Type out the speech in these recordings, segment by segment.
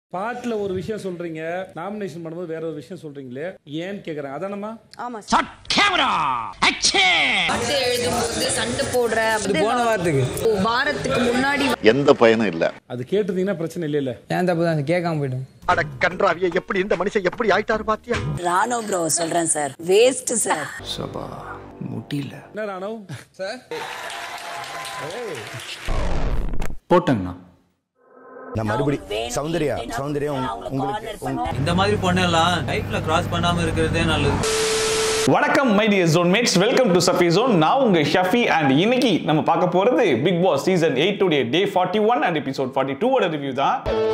பாட்டுல ஒரு விஷயம் சொல்றீங்க நாமினேஷன் பண்ணும்போது வேற ஒரு விஷயம் சொல்றீங்களே ஏன்னு கேக்குறேன் அதானமா ஆமா பாட்டு எழுதும்போது சண்டை போடுற போன வாரத்துக்கு வாரத்துக்கு முன்னாடி எந்த பயனும் இல்ல அது கேட்டிருந்தீங்கன்னா பிரச்சனை இல்லைல்ல ஏன் தப்பு தான் கேட்காம போயிட்டோம் அட கன்றாவிய எப்படி இந்த மனுஷன் எப்படி ஆயிட்டாரு பாத்தியா ராணோ ப்ரோ சொல்றேன் சார் வேஸ்ட் சார் என்ன ராணவ் போட்டேங்கண்ணா நான் மறுபடி சௌந்தர்யா சௌந்தர்யா உங்க- உங்களுக்கு உங்க- இந்த மாதிரி பொண்ணெல்லாம் லைஃப்ல கிராஸ் பண்ணாம இருக்கிறதே நல்லது வணக்கம் my dear zone mates welcome to Safi zone நான் உங்க ஷஃபி அண்ட் இன்னைக்கு நம்ம பார்க்க போறது பிக் பாஸ் சீசன் எயிட் உடைய day forty one and episode forty two ஓட ரிவ்யூ தான்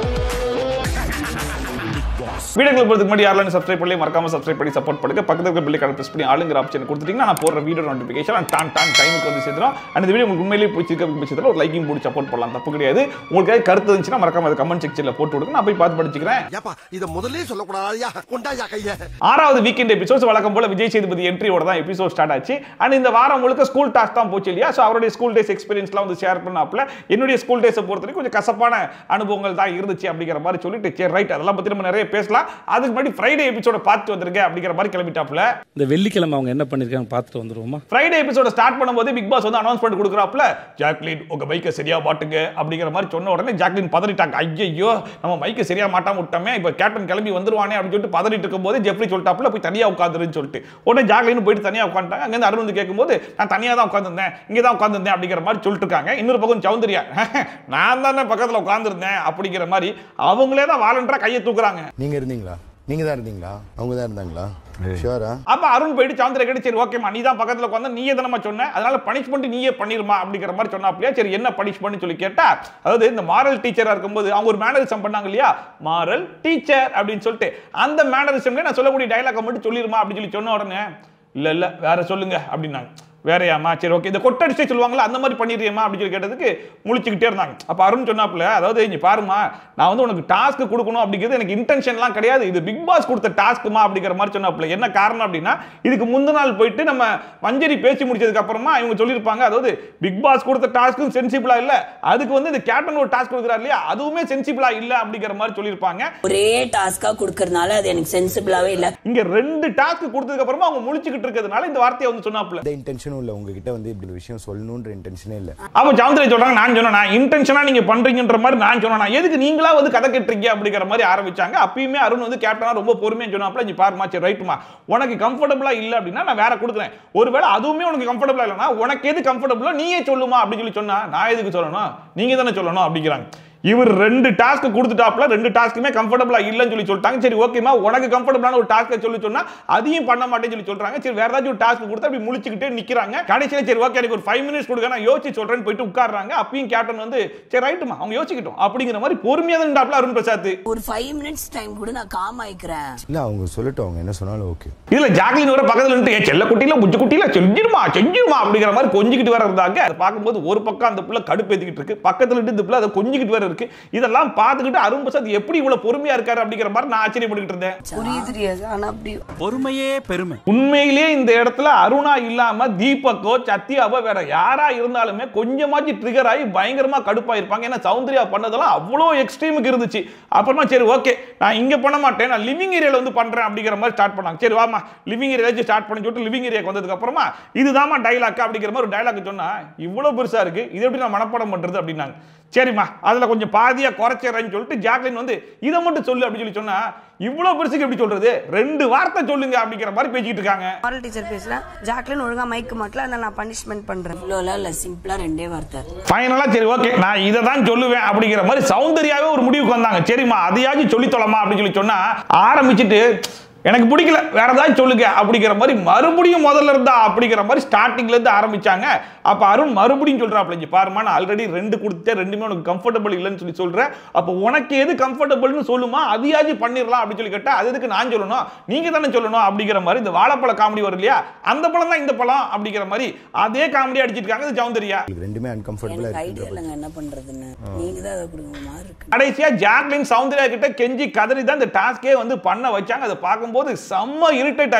வீடியோக்கள் போகிறதுக்கு முன்னாடி யாரெல்லாம் சப்ஸ்கிரைப் பண்ணி மறக்காம சப்ஸ்கிரைப் பண்ணி சப்போர்ட் பண்ணுங்க பக்கத்துல இருக்க பில்லை ப்ரெஸ் பண்ணி ஆளுங்கிற ஆப்ஷன் கொடுத்துட்டீங்கன்னா நான் போடுற வீடியோ நோட்டிஃபிகேஷன் டான் டான் டைமுக்கு வந்து சேர்த்துரும் அண்ட் இந்த வீடியோ உங்களுக்கு உண்மையிலேயே பிடிச்சிருக்க பட்சத்தில் ஒரு லைக்கிங் போட்டு சப்போர்ட் பண்ணலாம் தப்பு கிடையாது உங்களுக்கு ஏதாவது கருத்து இருந்துச்சுன்னா மறக்காம அதை கமெண்ட் செக்ஷன்ல போட்டு விடுங்க நான் போய் பார்த்து படிச்சுக்கிறேன் ஏப்பா இத முதல்லயே சொல்லக்கூடாதா கொண்டாயா கைய ஆறாவது வீக்கெண்ட் எபிசோட்ஸ் வழக்கம் போல விஜய் சேதுபதி என்ட்ரியோட தான் எபிசோட் ஸ்டார்ட் ஆச்சு அண்ட் இந்த வாரம் முழுக்க ஸ்கூல் டாஸ்க் தான் போச்சு இல்லையா ஸோ அவருடைய ஸ்கூல் டேஸ் எக்ஸ்பீரியன்ஸ்லாம் வந்து ஷேர் பண்ணாப்ல என்னுடைய ஸ்கூல் டேஸை பொறுத்த வரைக்கும் கொஞ்சம் கசப்பான அனுபவங்கள் தான் இருந்துச்சு அப்படிங்கிற மாதிரி சொல்லிட்டு சரி ரைட் அதெல்லாம் பத்தி நம்ம நிறைய பேசலாம் அதுக்கு முன்னாடி ஃப்ரைடே எபிசோட பார்த்து வந்திருக்கேன் அப்படிங்கிற மாதிரி கிளம்பிட்டாப்ல இந்த வெள்ளிக்கிழமை அவங்க என்ன பண்ணிருக்காங்க பார்த்துட்டு வந்துருவோமா ஃப்ரைடே எபிசோட ஸ்டார்ட் பண்ணும்போது பிக் பாஸ் வந்து அனௌன்ஸ்மெண்ட் கொடுக்குறாப்ல ஜாக்லின் உங்க மைக்கை சரியா மாட்டுங்க அப்படிங்கிற மாதிரி சொன்ன உடனே ஜாக்லின் பதறிட்டாங்க ஐயோ நம்ம மைக்கை சரியா மாட்டாம விட்டோமே இப்போ கேப்டன் கிளம்பி வந்துருவானே அப்படின்னு சொல்லிட்டு பதறிட்டு இருக்கும்போது ஜெஃப்ரி சொல்லிட்டாப்ல போய் தனியா உட்காந்துருன்னு சொல்லிட்டு உடனே ஜாக்லின் போயிட்டு தனியா உட்காந்துட்டாங்க அங்கேருந்து அருண் வந்து கேட்கும்போது நான் தனியா தான் உட்காந்துருந்தேன் இங்கே தான் உட்காந்துருந்தேன் அப்படிங்கிற மாதிரி சொல்லிட்டு இருக்காங்க இன்னொரு பக்கம் சௌந்தர்யா நான் தானே பக்கத்துல உட்காந்துருந்தேன் அப்படிங்கிற மாதிரி அவங்களே தான் வாலண்டரா கையை தூக்குறாங்க நீங்க இருந்தீங்களா நீங்க தான் இருந்தீங்களா அவங்க தான் இருந்தாங்களா ஷுவரா அப்ப அருண் போயிட்டு சந்திர கேட்டு சரி ஓகேமா நீ தான் பக்கத்துல உட்காந்து நீயே தானமா சொன்ன அதனால பனிஷ்மெண்ட் நீயே பண்ணிருமா அப்படிங்கிற மாதிரி சொன்னாப்லையா சரி என்ன பனிஷ்மெண்ட் சொல்லி கேட்டா அதாவது இந்த மாரல் டீச்சரா இருக்கும்போது அவங்க ஒரு மேனரிசம் பண்ணாங்க இல்லையா மாரல் டீச்சர் அப்படின்னு சொல்லிட்டு அந்த மேனரிசம்ல நான் சொல்லக்கூடிய டைலாக மட்டும் சொல்லிருமா அப்படின்னு சொல்லி சொன்ன உடனே இல்ல இல்ல வேற சொல்லுங்க அப்படின்னாங்க வேறையாமா சரி ஓகே இந்த கொட்டடிச்சே சொல்லுவாங்களா அந்த மாதிரி பண்ணிடுறியம்மா அப்படின்னு சொல்லி கேட்டதுக்கு முழிச்சுக்கிட்டே இருந்தாங்க அப்போ அருண் சொன்னாப்புல அதாவது இங்க பாருமா நான் வந்து உனக்கு டாஸ்க் கொடுக்கணும் அப்படிங்கிறது எனக்கு இன்டென்ஷன்லாம் கிடையாது இது பிக் பாஸ் கொடுத்த டாஸ்க்குமா அப்படிங்கிற மாதிரி சொன்னாப்புல என்ன காரணம் அப்படின்னா இதுக்கு முந்தின நாள் போயிட்டு நம்ம மஞ்சரி பேசி முடிச்சதுக்கு அப்புறமா இவங்க சொல்லியிருப்பாங்க அதாவது பிக் பாஸ் கொடுத்த டாஸ்க்கும் சென்சிபிளா இல்ல அதுக்கு வந்து இந்த கேப்டன் ஒரு டாஸ்க் கொடுக்குறாரு இல்லையா அதுவுமே சென்சிபிளா இல்ல அப்படிங்கிற மாதிரி சொல்லியிருப்பாங்க ஒரே டாஸ்கா குடுக்கறதுனால அது எனக்கு சென்சிபிளாவே இல்ல இங்க ரெண்டு டாஸ்க் கொடுத்ததுக்கு அப்புறமா அவங்க முழிச்சுக்கிட்டு இருக்கிறதுனால இந்த வார்த்தையை வந்து சொன்னாப்புல எந்த இன்டென்ஷனும் இல்லை உங்ககிட்ட வந்து இப்படி ஒரு விஷயம் சொல்லணுன்ற இன்டென்ஷனே இல்லை அப்ப சௌந்தரி சொல்றாங்க நான் சொன்னா இன்டென்ஷனா நீங்க பண்றீங்கன்ற மாதிரி நான் சொன்னா எதுக்கு நீங்களா வந்து கதை கட்டுறீங்க அப்படிங்கிற மாதிரி ஆரம்பிச்சாங்க அப்பயுமே அருண் வந்து கேப்டனா ரொம்ப பொறுமையா சொன்னாப்ல நீ பாருமா சரி ரைட்டுமா உனக்கு கம்ஃபர்டபுளா இல்ல அப்படின்னா நான் வேற கொடுக்குறேன் ஒருவேளை அதுவுமே உனக்கு கம்ஃபர்டபுளா இல்லைன்னா உனக்கு எது கம்ஃபர்டபுளோ நீயே சொல்லுமா அப்படின்னு சொல்லி சொன்னா நான் எதுக்கு சொல்லணும் நீங்க தானே சொல்லணும் அப்படிங்கிறாங்க இவர் ரெண்டு டாஸ்க் கொடுத்துட்டாப்ல ரெண்டு டாஸ்க்குமே கம்ஃபர்டபுளா இல்லைன்னு சொல்லி சொல்லிட்டாங்க சரி ஓகேமா உனக்கு கம்ஃபர்டபுளான ஒரு டாஸ்க்கை சொல்லி சொன்னா அதையும் பண்ண மாட்டேன்னு சொல்லி சொல்றாங்க சரி வேற ஏதாச்சும் ஒரு டாஸ்க் கொடுத்து அப்படி முழிச்சுக்கிட்டே நிக்கிறாங்க கடைசியில சரி ஓகே எனக்கு ஒரு ஃபைவ் மினிட்ஸ் கொடுங்க நான் யோசிச்சு சொல்றேன்னு போயிட்டு உட்கார்றாங்க அப்பயும் கேப்டன் வந்து சரி ரைட்டுமா அவங்க யோசிக்கட்டும் அப்படிங்கிற மாதிரி பொறுமையா தான் நின்றாப்ல அருண் பிரசாத் ஒரு ஃபைவ் மினிட்ஸ் டைம் கூட நான் காம் ஆயிக்கிறேன் இல்லை அவங்க சொல்லட்டும் அவங்க என்ன சொன்னாலும் ஓகே இதுல ஜாக்லின் வர பக்கத்துல நின்று "ஏய், செல்ல குட்டியில புஜ்ஜு குட்டியில செஞ்சிருமா செஞ்சிருமா அப்படிங்கிற மாதிரி கொஞ்சிக்கிட்டு வேற இருந்தாங்க அதை பார்க்கும்போது ஒரு பக்கம் அந்த பிள்ளை கடுப்பேத்திக்கிட்டு இருக்கு பக்கத்துல இருந்து இந்த பிள்ளை அதை கொஞ்சிக்கிட்டு வேற இருக்கு இதெல்லாம் பார்த்துக்கிட்டு அருண் பிரசாத் எப்படி இவ்வளவு பொறுமையா இருக்காரு அப்படிங்கிற மாதிரி நான் ஆச்சரியப்பட்டுக்கிட்டு இருந்தேன் புரியுது ரியாஸ் ஆனா அப்படி பொறுமையே பெருமை உண்மையிலேயே இந்த இடத்துல அருணா இல்லாம தீபக்கோ சத்யாவோ வேற யாரா இருந்தாலுமே கொஞ்சமாச்சு ட்ரிகர் ஆகி பயங்கரமா கடுப்பா இருப்பாங்க ஏன்னா சௌந்தர்யா பண்ணதெல்லாம் அவ்வளோ எக்ஸ்ட்ரீமுக்கு இருந்துச்சு அப்புறமா சரி ஓகே நான் இங்க பண்ண மாட்டேன் நான் லிவிங் ஏரியால வந்து பண்றேன் அப்படிங்கிற மாதிரி ஸ்டார்ட் பண்ணாங்க சரி வாமா லிவிங் ஏரியா ஸ்டார்ட் பண்ணி சொல்லிட்டு லிவிங் ஏரியாக்கு வந்ததுக்கு அப்புறமா இதுதாம்மா டைலாக் அப்படிங்கிற மாதிரி ஒரு டைலாக் சொன்னா இவ்வளவு பெருசா இருக்கு இது எப்படி நான் மனப்பாடம் பண்றது அப்படின்னாங்க சரிம்மா அதுல கொஞ்சம் பாதியா குறைச்சிடுறேன்னு சொல்லிட்டு ஜாக்லின் வந்து இதை மட்டும் சொல்லு அப்படின்னு சொல்லி சொன்னா இவ்வளவு பெருசுக்கு எப்படி சொல்றது ரெண்டு வார்த்தை சொல்லுங்க அப்படிங்கிற மாதிரி பேசிக்கிட்டு இருக்காங்க மாரல் டீச்சர் பேசல ஜாக்லின் ஒழுங்கா மைக்கு மாட்டல அதனால நான் பனிஷ்மெண்ட் பண்றேன் இவ்வளோலாம் இல்ல சிம்பிளா ரெண்டே வார்த்தை ஃபைனலா சரி ஓகே நான் இதை தான் சொல்லுவேன் அப்படிங்கிற மாதிரி சௌந்தர்யாவே ஒரு முடிவுக்கு வந்தாங்க சரிம்மா அதையாச்சும் சொல்லி தொலைமா அப்படின்னு சொல்லி சொன்னா ஆரம்பிச்சுட்டு எனக்கு பிடிக்கல வேற ஏதாவது சொல்லுங்க அப்படிங்கிற மாதிரி மறுபடியும் முதல்ல இருந்தா அப்படிங்கிற மாதிரி ஸ்டார்டிங்ல இருந்து ஆரம்பிச்சாங்க அப்ப அருண் மறுபடியும் சொல்றாப்ல இங்க பாருமா நான் ஆல்ரெடி ரெண்டு கொடுத்தேன் ரெண்டுமே உனக்கு கம்ஃபர்டபுள் இல்லைன்னு சொல்லி சொல்றேன் அப்போ உனக்கு எது கம்ஃபர்டபுள்னு சொல்லுமா அதையாச்சும் பண்ணிடலாம் அப்படின்னு சொல்லி கேட்டா அது எதுக்கு நான் சொல்லணும் நீங்க தானே சொல்லணும் அப்படிங்கிற மாதிரி இந்த வாழைப்பழ காமெடி வரும் இல்லையா அந்த பழம் தான் இந்த பழம் அப்படிங்கிற மாதிரி அதே காமெடி அடிச்சிருக்காங்க இது சௌந்தர்யா உங்களுக்கு ரெண்டுமே அன்கம்ஃபர்டபுளாக எனக்கு ஐடியா இருக்குன்ற இல்லைங்க என்ன பண்றதுன்னு நீங்க தான் அதை கொடுக்குற மாதிரி இருக்கு கடைசியா ஜாக்லின் சௌந்தர்யா கிட்ட கெஞ்சி கதறி தான் இந்த டாஸ்கே வந்து பண்ண வச்சாங்க அதை பார்க்கும்போது செம்ம இரிட்டேட் ஆச்சு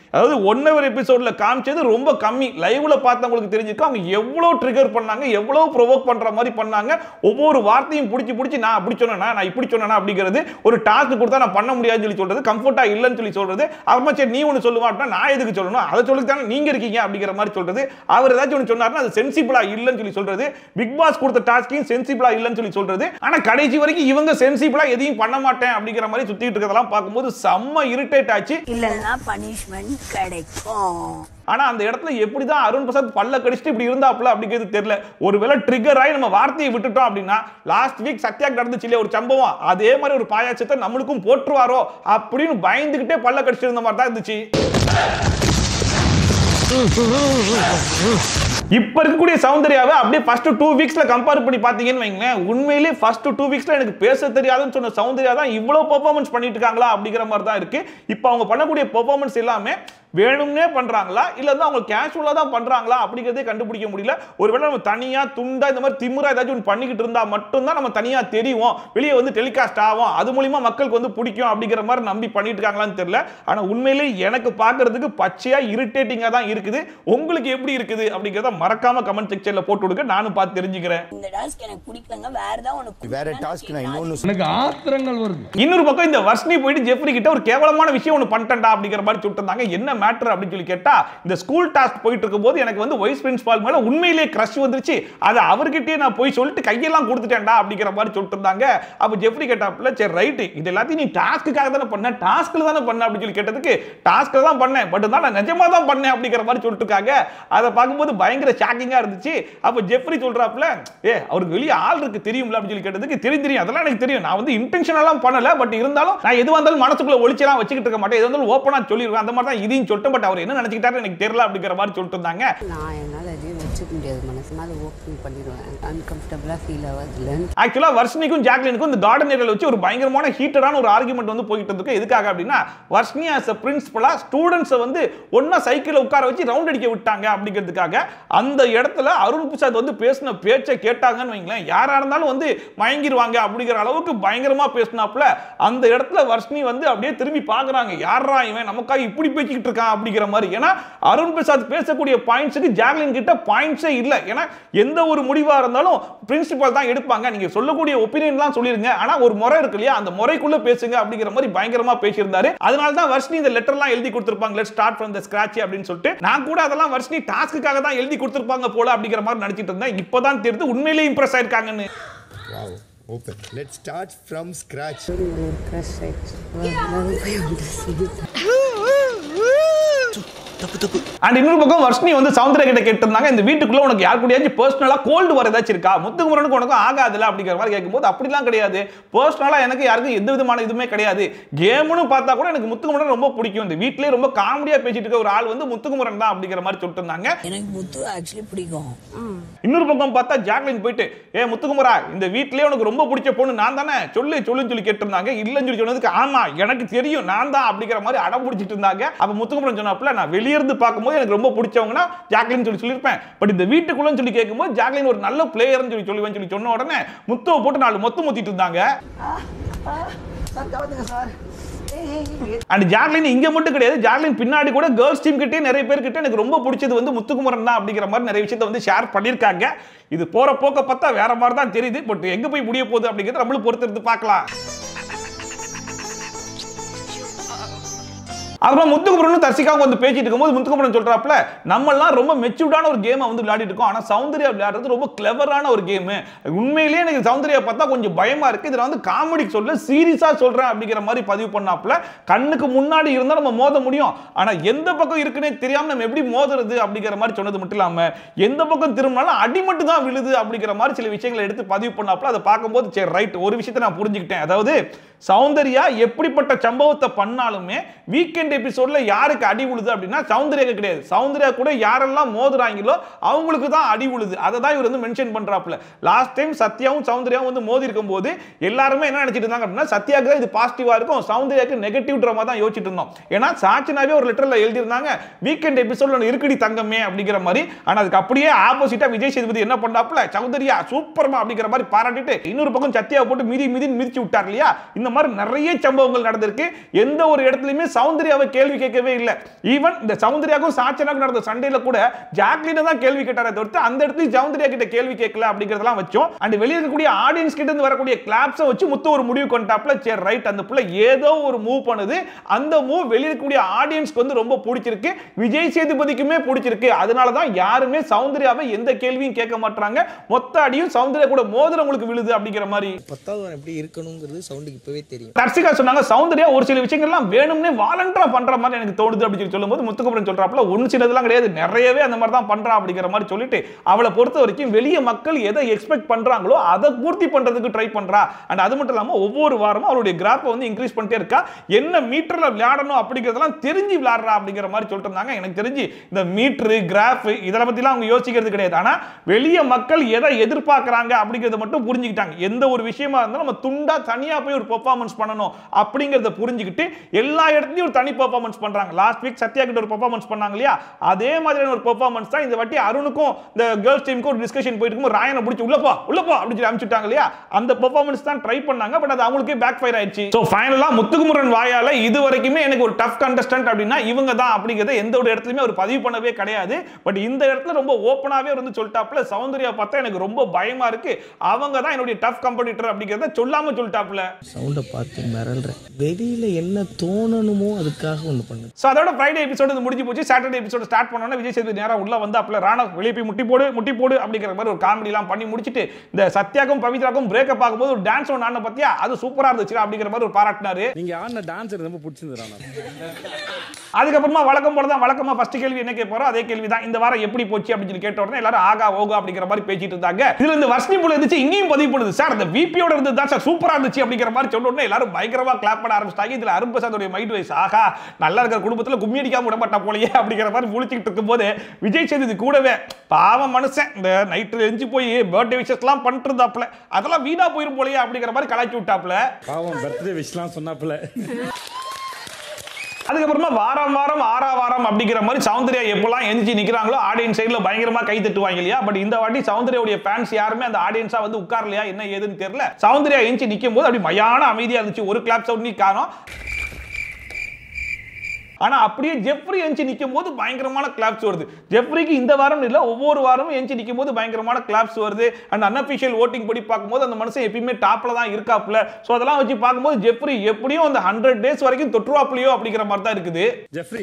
அதாவது ஒன் ஹவர் எபிசோட்ல காமிச்சது ரொம்ப கம்மி லைவ்ல பார்த்தவங்களுக்கு தெரிஞ்சிருக்கும் அவங்க எவ்வளவு ட்ரிகர் பண்ணாங்க எவ்வளவு ப்ரொவோக் பண்ற மாதிரி பண்ணாங்க ஒவ்வொரு வார்த்தையும் பிடிச்சி பிடிச்சி நான் அப்படி சொன்னேனா நான் இப்படி சொன்னேனா அப்படிங்கிறது ஒரு டாஸ்க் கொடுத்தா நான் பண்ண முடியாதுன்னு சொல்லி சொல்றது கம்ஃபர்ட்டா இல்லைன்னு சொல்லி சொல்றது அப்புறமா சரி நீ ஒன்று சொல்லுவாட்டா நான் எதுக்கு சொல்லணும் அதை சொல்லி தானே நீங்க இருக்கீங்க அப்படிங்கிற மாதிரி சொல்றது அவர் ஏதாச்சும் ஒன்று சொன்னாருன்னா அது சென்சிபிளா இல்லைன்னு சொல்லி சொல்றது பிக் பாஸ் கொடுத்த டாஸ்கையும் சென்சிபிளா இல்லைன்னு சொல்லி சொல்றது ஆனா கடைசி வரைக்கும் இவங்க சென்சிபிளா எதையும் பண்ண மாட்டேன் அப்படிங்கிற மாதிரி சுத்திட்டு இருக்கிறதெல்லாம் பார்க்கும்போது செம்ம இரிட்டேட் ஆச்சு இல்லைன்னா பனிஷ்மெண்ட் கிடைக்கும் ஆனா அந்த இடத்துல எப்படிதான் அருண் பிரசாத் பல்ல கடிச்சிட்டு இப்படி இருந்தாப்ல அப்படிங்கிறது தெரியல ஒருவேளை ட்ரிகர் ஆகி நம்ம வார்த்தையை விட்டுட்டோம் அப்படின்னா லாஸ்ட் வீக் சத்யாக்கு நடந்துச்சு இல்லையா ஒரு சம்பவம் அதே மாதிரி ஒரு பாயாச்சத்தை நம்மளுக்கும் போட்டுருவாரோ அப்படின்னு பயந்துகிட்டே பல்ல கடிச்சிட்டு இருந்த மாதிரி தான் இருந்துச்சு இப்ப இருக்கக்கூடிய சௌந்தர்யாவை அப்படியே ஃபர்ஸ்ட் டூ வீக்ஸ்ல கம்பேர் பண்ணி பாத்தீங்கன்னு வைங்களேன் உண்மையிலேயே ஃபர்ஸ்ட் டூ வீக்ஸ்ல எனக்கு பேச தெரியாதுன்னு சொன்ன சௌந்தர்யா தான் இவ்வளவு பெர்ஃபார்மன்ஸ் பண்ணிட்டு இருக்காங்களா அப்படிங்கிற மாதிரி தான் இருக்கு இப்போ அவங்க பண்ணக்கூடிய பெர்ஃபார்மன்ஸ் எல்லாமே வேணும்னே பண்றாங்களா இல்ல வந்து அவங்க கேஷுவலா தான் பண்றாங்களா அப்படிங்கறதே கண்டுபிடிக்க முடியல ஒருவேளை நம்ம தனியா துண்டா இந்த மாதிரி திமுறா ஏதாச்சும் ஒன்று பண்ணிக்கிட்டு இருந்தா மட்டும்தான் நம்ம தனியா தெரியும் வெளியே வந்து டெலிகாஸ்ட் ஆகும் அது மூலியமா மக்களுக்கு வந்து பிடிக்கும் அப்படிங்கிற மாதிரி நம்பி பண்ணிட்டு இருக்காங்களான்னு தெரியல ஆனா உண்மையிலேயே எனக்கு பார்க்கிறதுக்கு பச்சையா இரிட்டேட்டிங்கா தான் இருக்குது உங்களுக்கு எப்படி இருக்குது அப்படிங்கறத மறக்காம கமெண்ட் செக்ஷன்ல போட்டு விடுங்க நானும் பார்த்து தெரிஞ்சுக்கிறேன் இந்த டாஸ்க் எனக்கு பிடிக்கலங்க வேற ஏதாவது உனக்கு வேற டாஸ்க் நான் இன்னொன்னு எனக்கு ஆத்திரங்கள் வருது இன்னொரு பக்கம் இந்த வர்ஷினி போயிட்டு ஜெஃப்ரி கிட்ட ஒரு கேவலமான விஷயம் ஒன்று பண்ணிட்டா அப்படிங்கிற மாதிரி சொல்லிட்டு என்ன மேட்டர் அப்படின்னு சொல்லி கேட்டா இந்த ஸ்கூல் டாஸ்க் போயிட்டு இருக்கும்போது எனக்கு வந்து வைஸ் பிரின்சிபால் மேல உண்மையிலேயே கிரஷ் வந்துருச்சு அதை அவர்கிட்டயே நான் போய் சொல்லிட்டு கையெல்லாம் கொடுத்துட்டேன்டா அப்படிங்கிற மாதிரி சொல்லிட்டு இருந்தாங்க அப்ப ஜெஃப்ரி கேட்டாப்ல சரி ரைட்டு இது எல்லாத்தையும் நீ டாஸ்க்குக்காக தானே பண்ண டாஸ்க்ல தானே பண்ண அப்படின்னு சொல்லி கேட்டதுக்கு டாஸ்க்ல தான் பண்ணேன் பட் தான் நான் நிஜமா தான் பண்ணேன் அப்படிங்கிற மாதிரி சொல்லிட்டு இருக்காங்க அதை பார்க்கும்போது பயங்கர ஷாக்கிங்கா இருந்துச்சு அப்ப ஜெஃப்ரி சொல்றாப்ல ஏ அவருக்கு வெளியே ஆள் இருக்கு தெரியும்ல அப்படின்னு சொல்லி கேட்டதுக்கு தெரியும் தெரியும் அதெல்லாம் எனக்கு தெரியும் நான் வந்து இன்டென்ஷனலாம் பண்ணல பட் இருந்தாலும் நான் எதுவாக இருந்தாலும் மனசுக்குள்ள ஒளிச்செல்லாம் வச்சுக்கிட்டு இருக்க மாட்டேன் எது இருந்தாலும் ஓப்பனா சொல்லிடுவேன் அந்த மாதிரி தான் இதையும் சொல்லிட்டு பட் அவர் என்ன நினைச்சுக்கிட்டாரு எனக்கு தெரியல அப்படிங்கிற மாதிரி சொல்லிட்டு இருந்தாங்க நான் என்னால் எதையும் வச்சுக்க முடியாது மனசுனால ஓப்பன் பண்ணிடுவேன் அன்கம்ஃபர்டபுளாக ஃபீல் ஆகாதுல ஆக்சுவலா வர்ஷினிக்கும் ஜாக்லினுக்கும் இந்த கார்டன் ஏரியால வச்சு ஒரு பயங்கரமான ஹீட்டடான ஒரு ஆர்குமெண்ட் வந்து போயிட்டு இருக்கு எதுக்காக அப்படின்னா வர்ஷினி ஆஸ் அ பிரின்சிபலா ஸ்டூடெண்ட்ஸை வந்து ஒன்னா சைக்கிள் உட்கார வச்சு ரவுண்ட் அடிக்க விட்டாங்க அப்படிங்கிறதுக்காக அந்த இடத்துல அருண் பிரசாத் வந்து பேசின பேச்சை கேட்டாங்கன்னு வைங்களேன் யாரா இருந்தாலும் வந்து மயங்கிடுவாங்க அப்படிங்கிற அளவுக்கு பயங்கரமா பேசினாப்ல அந்த இடத்துல வர்ஷினி வந்து அப்படியே திரும்பி பார்க்கறாங்க யாரா இவன் நமக்காக இப்படி பேசிக்கிட்டு இருக்கான் அப்படிங்கிற மாதிரி ஏன்னா அருண் பிரசாத் பேசக்கூடிய பாயிண்ட்ஸுக்கு ஜாக்லின் கிட்ட பாயிண்ட்ஸே இல்லை ஏன்னா எந்த ஒரு முடிவா இருந்தாலும் பிரின்சிபல் தான் எடுப்பாங்க நீங்க சொல்லக்கூடிய ஒப்பீனியன்லாம் சொல்லிருங்க ஆனா ஒரு முறை இருக்கு இல்லையா அந்த முறைக்குள்ள பேசுங்க அப்படிங்கிற மாதிரி பயங்கரமா பேசியிருந்தாரு அதனால தான் வர்ஷினி இந்த லெட்டர்லாம் எழுதி கொடுத்திருப்பாங்க let start from the scratch அப்படின்னு சொல்லிட்டு நான் கூட அதெல்லாம் வர்ஷினி டாஸ்க்குக்காக தான் எழுதி கொடுத்திருப்பாங்க போல அப்படிங்கிற மாதிரி நினைச்சிட்டு இருந்தேன் இப்பதான் தெரியுது உண்மையிலேயே இம்ப்ரெஸ் ஆயிருக்காங்கன்னு wow open let start from scratch ஒரு க்ரஷ் ஆயிடுச்சு அதான் போய் வந்து சொல்லிட்டேன் அண்ட் இன்னொரு பக்கம் வர்ஷினி வந்து சௌந்தர்யா கிட்ட கேட்டிருந்தாங்க இந்த வீட்டுக்குள்ள உனக்கு யார் கூடயாச்சும் பர்சனலா கோல்டு வர ஏதாச்சும் இருக்கா முத்துக்குமரனுக்கு உனக்கு ஆகாதுல அப்படிங்கிற மாதிரி கேட்கும்போது அப்படிலாம் கிடையாது பர்சனலா எனக்கு யாருக்கும் எந்த விதமான இதுவுமே கிடையாது கேம்னு பார்த்தா கூட எனக்கு முத்துக்குமரன் ரொம்ப பிடிக்கும் இந்த வீட்லயே ரொம்ப காமெடியா பேசிட்டு இருக்க ஒரு ஆள் வந்து முத்துக்குமரன் தான் அப்படிங்கிற மாதிரி சொல்லிட்டு இருந்தாங்க எனக்கு முத்து ஆக்சுவலி பிடிக்கும் இன்னொரு பக்கம் பார்த்தா ஜாக்லின் போயிட்டு ஏ முத்துக்குமரா இந்த வீட்லயே உனக்கு ரொம்ப பிடிச்ச பொண்ணு நான் தானே சொல்லு சொல்லுன்னு சொல்லி கேட்டிருந்தாங்க இல்லைன்னு சொல்லி சொன்னதுக்கு ஆமா எனக்கு தெரியும் நான் தான் அப்படிங்கிற மாதிரி அடம் பிடிச்சிட்டு இருந்தாங்க அப்ப முத்துக்குமரன் சொன்னாப்ல நான் வெளியே இருந்து பார்க்கும்போது எனக்கு ரொம்ப பிடிச்சவங்கன்னா ஜாக்லின் சொல்லி சொல்லியிருப்பேன் பட் இந்த வீட்டுக்குள்ளன்னு சொல்லி கேட்கும்போது ஜாக்லின் ஒரு நல்ல பிளேயர்னு சொல்லி சொல்லுவேன் சொல்லி சொன்ன உடனே முத்துவை போட்டு நாலு மொத்து முத்திட்டு இருந்தாங்க அண்ட் ஜாக்லின் இங்க மட்டும் கிடையாது ஜாக்லின் பின்னாடி கூட கேர்ள்ஸ் டீம் கிட்டே நிறைய பேர் கிட்ட எனக்கு ரொம்ப பிடிச்சது வந்து முத்துக்குமரன் தான் அப்படிங்கிற மாதிரி நிறைய விஷயத்தை வந்து ஷேர் பண்ணியிருக்காங்க இது போற போக்க பார்த்தா வேற மாதிரி தான் தெரியுது பட் எங்க போய் முடிய போகுது அப்படிங்கிறது நம்மளும் பொறுத்திருந்து பார்க்கலாம் அப்புறம் முத்துக்குமரனும் தர்சிகாவும் வந்து பேசிட்டு இருக்கும்போது முத்துக்குமரன் சொல்றாப்ல நம்மலாம் ரொம்ப மெச்சூர்டான ஒரு கேமை வந்து விளையாடிட்டு இருக்கோம் ஆனா சௌந்தர்யா விளையாடுறது ரொம்ப கிளவரான ஒரு கேம் உண்மையிலேயே எனக்கு சௌந்தர்யா பார்த்தா கொஞ்சம் பயமா இருக்கு இதுல வந்து காமெடி சொல்ல சீரியஸா சொல்றேன் அப்படிங்கிற மாதிரி பதிவு பண்ணாப்ல கண்ணுக்கு முன்னாடி இருந்தா நம்ம மோத முடியும் ஆனா எந்த பக்கம் இருக்குன்னே தெரியாம நம்ம எப்படி மோதுறது அப்படிங்கிற மாதிரி சொன்னது மட்டும் இல்லாம எந்த பக்கம் திரும்பினாலும் அடி மட்டும் தான் விழுது அப்படிங்கிற மாதிரி சில விஷயங்களை எடுத்து பதிவு பண்ணாப்ல அதை பார்க்கும்போது சரி ரைட் ஒரு விஷயத்தை நான் புரிஞ்சுக்கிட்டேன் அதாவது சௌந்தர்யா எப்படிப்பட்ட சம்பவத்தை பண்ணாலுமே வீக்கெண்ட் எபிசோட்ல யாருக்கு அடி விழுது அப்படின்னா சௌந்தர்யா கிடையாது சௌந்தர்யா கூட யாரெல்லாம் மோதுறாங்களோ அவங்களுக்கு தான் அடி விழுது அதை தான் இவர் வந்து மென்ஷன் பண்றாப்ல லாஸ்ட் டைம் சத்யாவும் சௌந்தர்யாவும் வந்து மோதி இருக்கும்போது எல்லாருமே என்ன நினைச்சிட்டு இருந்தாங்க அப்படின்னா சத்யாக்கு தான் இது பாசிட்டிவா இருக்கும் சௌந்தர்யாக்கு நெகட்டிவ் ட்ராமா தான் யோசிச்சுட்டு இருந்தோம் ஏன்னா சாச்சினாவே ஒரு லெட்டர்ல எழுதியிருந்தாங்க வீக்கெண்ட் எபிசோட்ல இருக்குடி தங்கமே அப்படிங்கிற மாதிரி ஆனா அதுக்கு அப்படியே ஆப்போசிட்டா விஜய் சேதுபதி என்ன பண்ணாப்ல சௌந்தர்யா சூப்பர்மா அப்படிங்கிற மாதிரி பாராட்டிட்டு இன்னொரு பக்கம் சத்யாவை போட்டு மிதி மிதி மிதிச்சு விட்டார் இல்லையா இந்த இந்த மாதிரி நிறைய சம்பவங்கள் நடந்திருக்கு எந்த ஒரு இடத்துலயுமே சௌந்தர்யாவை கேள்வி கேட்கவே இல்லை ஈவன் இந்த சௌந்தர்யாக்கும் சாச்சனாக்கும் நடந்த சண்டையில கூட ஜாக்லினை தான் கேள்வி கேட்டாரே தவிர்த்து அந்த இடத்துல சௌந்தர்யா கிட்ட கேள்வி கேட்கல அப்படிங்கறதெல்லாம் வச்சோம் அண்ட் வெளியே இருக்கக்கூடிய ஆடியன்ஸ் கிட்ட இருந்து வரக்கூடிய கிளாப்ஸை வச்சு முத்து ஒரு முடிவு கொண்டாப்ல சரி ரைட் அந்த புள்ள ஏதோ ஒரு மூவ் பண்ணுது அந்த மூவ் வெளியே இருக்கக்கூடிய ஆடியன்ஸ்க்கு வந்து ரொம்ப பிடிச்சிருக்கு விஜய் சேதுபதிக்குமே பிடிச்சிருக்கு அதனால தான் யாருமே சௌந்தர்யாவை எந்த கேள்வியும் கேட்க மாட்டாங்க மொத்த அடியும் சௌந்தர்யா கூட மோதிரம் உங்களுக்கு விழுது அப்படிங்கிற மாதிரி பத்தாவது வாரம் எப்படி இருக்கணுங்கிறது சவுண்டுக்கு இப்பவே தெரியும் தர்சிகா சொன்னாங்க சௌந்தர்யா ஒரு சில விஷயங்கள்லாம் வேணும்னே வாலண்டரா பண்ற மாதிரி எனக்கு தோணுது அப்படின்னு சொல்லி சொல்லும்போது முத்துக்குமரன் சொல்றாப்புல ஒன்னு சிலதெல்லாம் கிடையாது நிறையவே அந்த மாதிரி தான் பண்றா அப்படிங்கிற மாதிரி சொல்லிட்டு அவளை பொறுத்த வரைக்கும் வெளிய மக்கள் எதை எக்ஸ்பெக்ட் பண்றாங்களோ அதை பூர்த்தி பண்றதுக்கு ட்ரை பண்றா அண்ட் அது மட்டும் இல்லாம ஒவ்வொரு வாரமும் அவளுடைய கிராஃபை வந்து இன்க்ரீஸ் பண்ணிட்டே இருக்கா என்ன மீட்டர்ல விளையாடணும் அப்படிங்கிறதெல்லாம் தெரிஞ்சு விளையாடுறா அப்படிங்கிற மாதிரி சொல்லிட்டு இருந்தாங்க எனக்கு தெரிஞ்சு இந்த மீட்ரு கிராஃப் இதை பத்திலாம் அவங்க யோசிக்கிறது கிடையாது ஆனா வெளிய மக்கள் எதை எதிர்பார்க்கறாங்க அப்படிங்கறத மட்டும் புரிஞ்சுக்கிட்டாங்க எந்த ஒரு விஷயமா இருந்தாலும் நம்ம துண்டா தனியா போய் ஒரு பெர்ஃபார்மன்ஸ் பண்ணணும் அப்படிங்கறத புரிஞ்சுக்கிட்டு எல்லா இடத்துலயும் ஒரு தனி பெர்ஃபார்மன்ஸ் பண்றாங்க லாஸ்ட் வீக் சத்யா கிட்ட ஒரு பெர்ஃபார்மன்ஸ் பண்ணாங்க இல்லையா அதே மாதிரியான ஒரு பெர்ஃபார்மன்ஸ் தான் இந்த வாட்டி அருணுக்கும் இந்த கேர்ள்ஸ் டீமுக்கும் ஒரு டிஸ்கஷன் போயிட்டு இருக்கும் ராயனை பிடிச்சி உள்ள போ உள்ள போ அப்படின்னு சொல்லி அனுப்பிச்சுட்டாங்க இல்லையா அந்த பெர்ஃபார்மன்ஸ் தான் ட்ரை பண்ணாங்க பட் அது அவங்களுக்கே பேக் ஃபயர் ஆயிடுச்சு ஸோ ஃபைனலா முத்துக்குமரன் வாயால இது வரைக்குமே எனக்கு ஒரு டஃப் கண்டஸ்டன்ட் அப்படின்னா இவங்க தான் அப்படிங்கிறத எந்த ஒரு இடத்துலயுமே அவர் பதிவு பண்ணவே கிடையாது பட் இந்த இடத்துல ரொம்ப ஓப்பனாவே வந்து சொல்லிட்டாப்ல சௌந்தர்யா பார்த்தா எனக்கு ரொம்ப பயமா இருக்கு அவங்க தான் என்னுடைய டஃப் கம்பெடிட்டர் அப்படிங்கிறத சொல்லாம சொல்லிட்டாப்ல சவுண்டை பார்த்து மிரள்றேன் வெளியில என்ன தோணணுமோ அதுக்காக ஒன்று பண்ணு ஸோ அதோட ஃப்ரைடே எபிசோடு இது முடிஞ்சு போச்சு சாட்டர்டே எபிசோடு ஸ்டார்ட் பண்ணோன்னா விஜய் சேதுபதி நேரா உள்ள வந்து அப்பல ராணா வெளியே போய் முட்டி போடு முட்டி போடு அப்படிங்கிற மாதிரி ஒரு காமெடிலாம் பண்ணி முடிச்சிட்டு இந்த சத்யாக்கும் பவித்ராக்கும் பிரேக்கப் ஆகும்போது ஒரு டான்ஸ் ஒன்று ஆடின பத்தியா அது சூப்பரா இருந்துச்சு அப்படிங்கிற மாதிரி ஒரு பாராட்டினாரு நீங்க ஆடின டான்ஸ் எனக்கு ரொம்ப பிடிச்சிருந்தது அதுக்கப்புறமா வழக்கம் போல தான் வழக்கமா ஃபர்ஸ்ட் கேள்வி என்ன கேட்பாரோ அதே கேள்வி தான் இந்த வாரம் எப்படி போச்சு அப்படின்னு சொல்லி கேட்ட உடனே எல்லாரும் ஆகா ஓகோ அப்படிங்கிற மாதிரி பேசிட்டு இருந்தாங்க இதுல இந்த வர்ஷினி போல இருந்துச்சு இங்கேயும் பதிவு பண்ணுது சார் அந்த விபியோட இருந்தது தான் சார் சூப்பரா இருந்துச்சு அப்படிங்கிற மாதிரி சொன்ன உடனே எல்லாரும் பயங்கரமா கிளாப் பண்ண ஆரம்பிச்சிட்டாங்க இதுல அருண் பிரசாதோடைய மைண்ட் வைஸ் ஆகா நல்லா இருக்கிற குடும்பத்துல கும்மி அடிக்காம விடமாட்டா போலயே அப்படிங்கிற மாதிரி முழிச்சுக்கிட்டு இருக்கும்போது விஜய் சேதுபதி கூடவே பாவம் மனுஷன் இந்த நைட்டு எரிஞ்சு போய் பர்த்டே விஷஸ்லாம் பண்ணிட்டு இருந்தாப்ல அதெல்லாம் வீணா போயிரும் போலயே அப்படிங்கிற மாதிரி கலாய்ச்சி விட்டாப்ல பாவம் பர்த்டே விஷலாம் சொன்னாப்புல அதுக்கப்புறமா வாரம் வாரம் ஆறா வாரம் அப்படிங்கிற மாதிரி சௌந்தர்யா எப்பெல்லாம் எந்திரிச்சு நிக்கிறாங்களோ ஆடியன்ஸ் சைடுல பயங்கரமா கை தட்டுவாங்க இல்லையா பட் இந்த வாட்டி சௌந்தர்யாவுடைய ஃபேன்ஸ் யாருமே அந்த ஆடியன்ஸா வந்து உட்காரலையா என்ன ஏதுன்னு தெரியல சௌந்தர்யா எந்திரிச்சு நிக்கும் போது அப்படி மயான அமைதியா இருந்துச்சு ஒரு கிளாப் சவுண்ட் நீ காணோம் ஆனா அப்படியே ஜெஃப்ரி எஞ்சி நிற்கும் போது பயங்கரமான கிளாப்ஸ் வருது ஜெஃப்ரிக்கு இந்த வாரம் இல்ல ஒவ்வொரு வாரமும் எஞ்சி நிற்கும் போது பயங்கரமான கிளாப்ஸ் வருது அண்ட் அன்அபிஷியல் ஓட்டிங் படி பார்க்கும்போது அந்த மனுஷன் எப்பயுமே டாப்ல தான் இருக்காப்ல ஸோ அதெல்லாம் வச்சு பார்க்கும்போது ஜெஃப்ரி எப்படியும் அந்த ஹண்ட்ரட் டேஸ் வரைக்கும் தொற்றுவாப்லையோ அப்படிங்கிற மாதிரி தான் இருக்குது ஜெஃப்ரி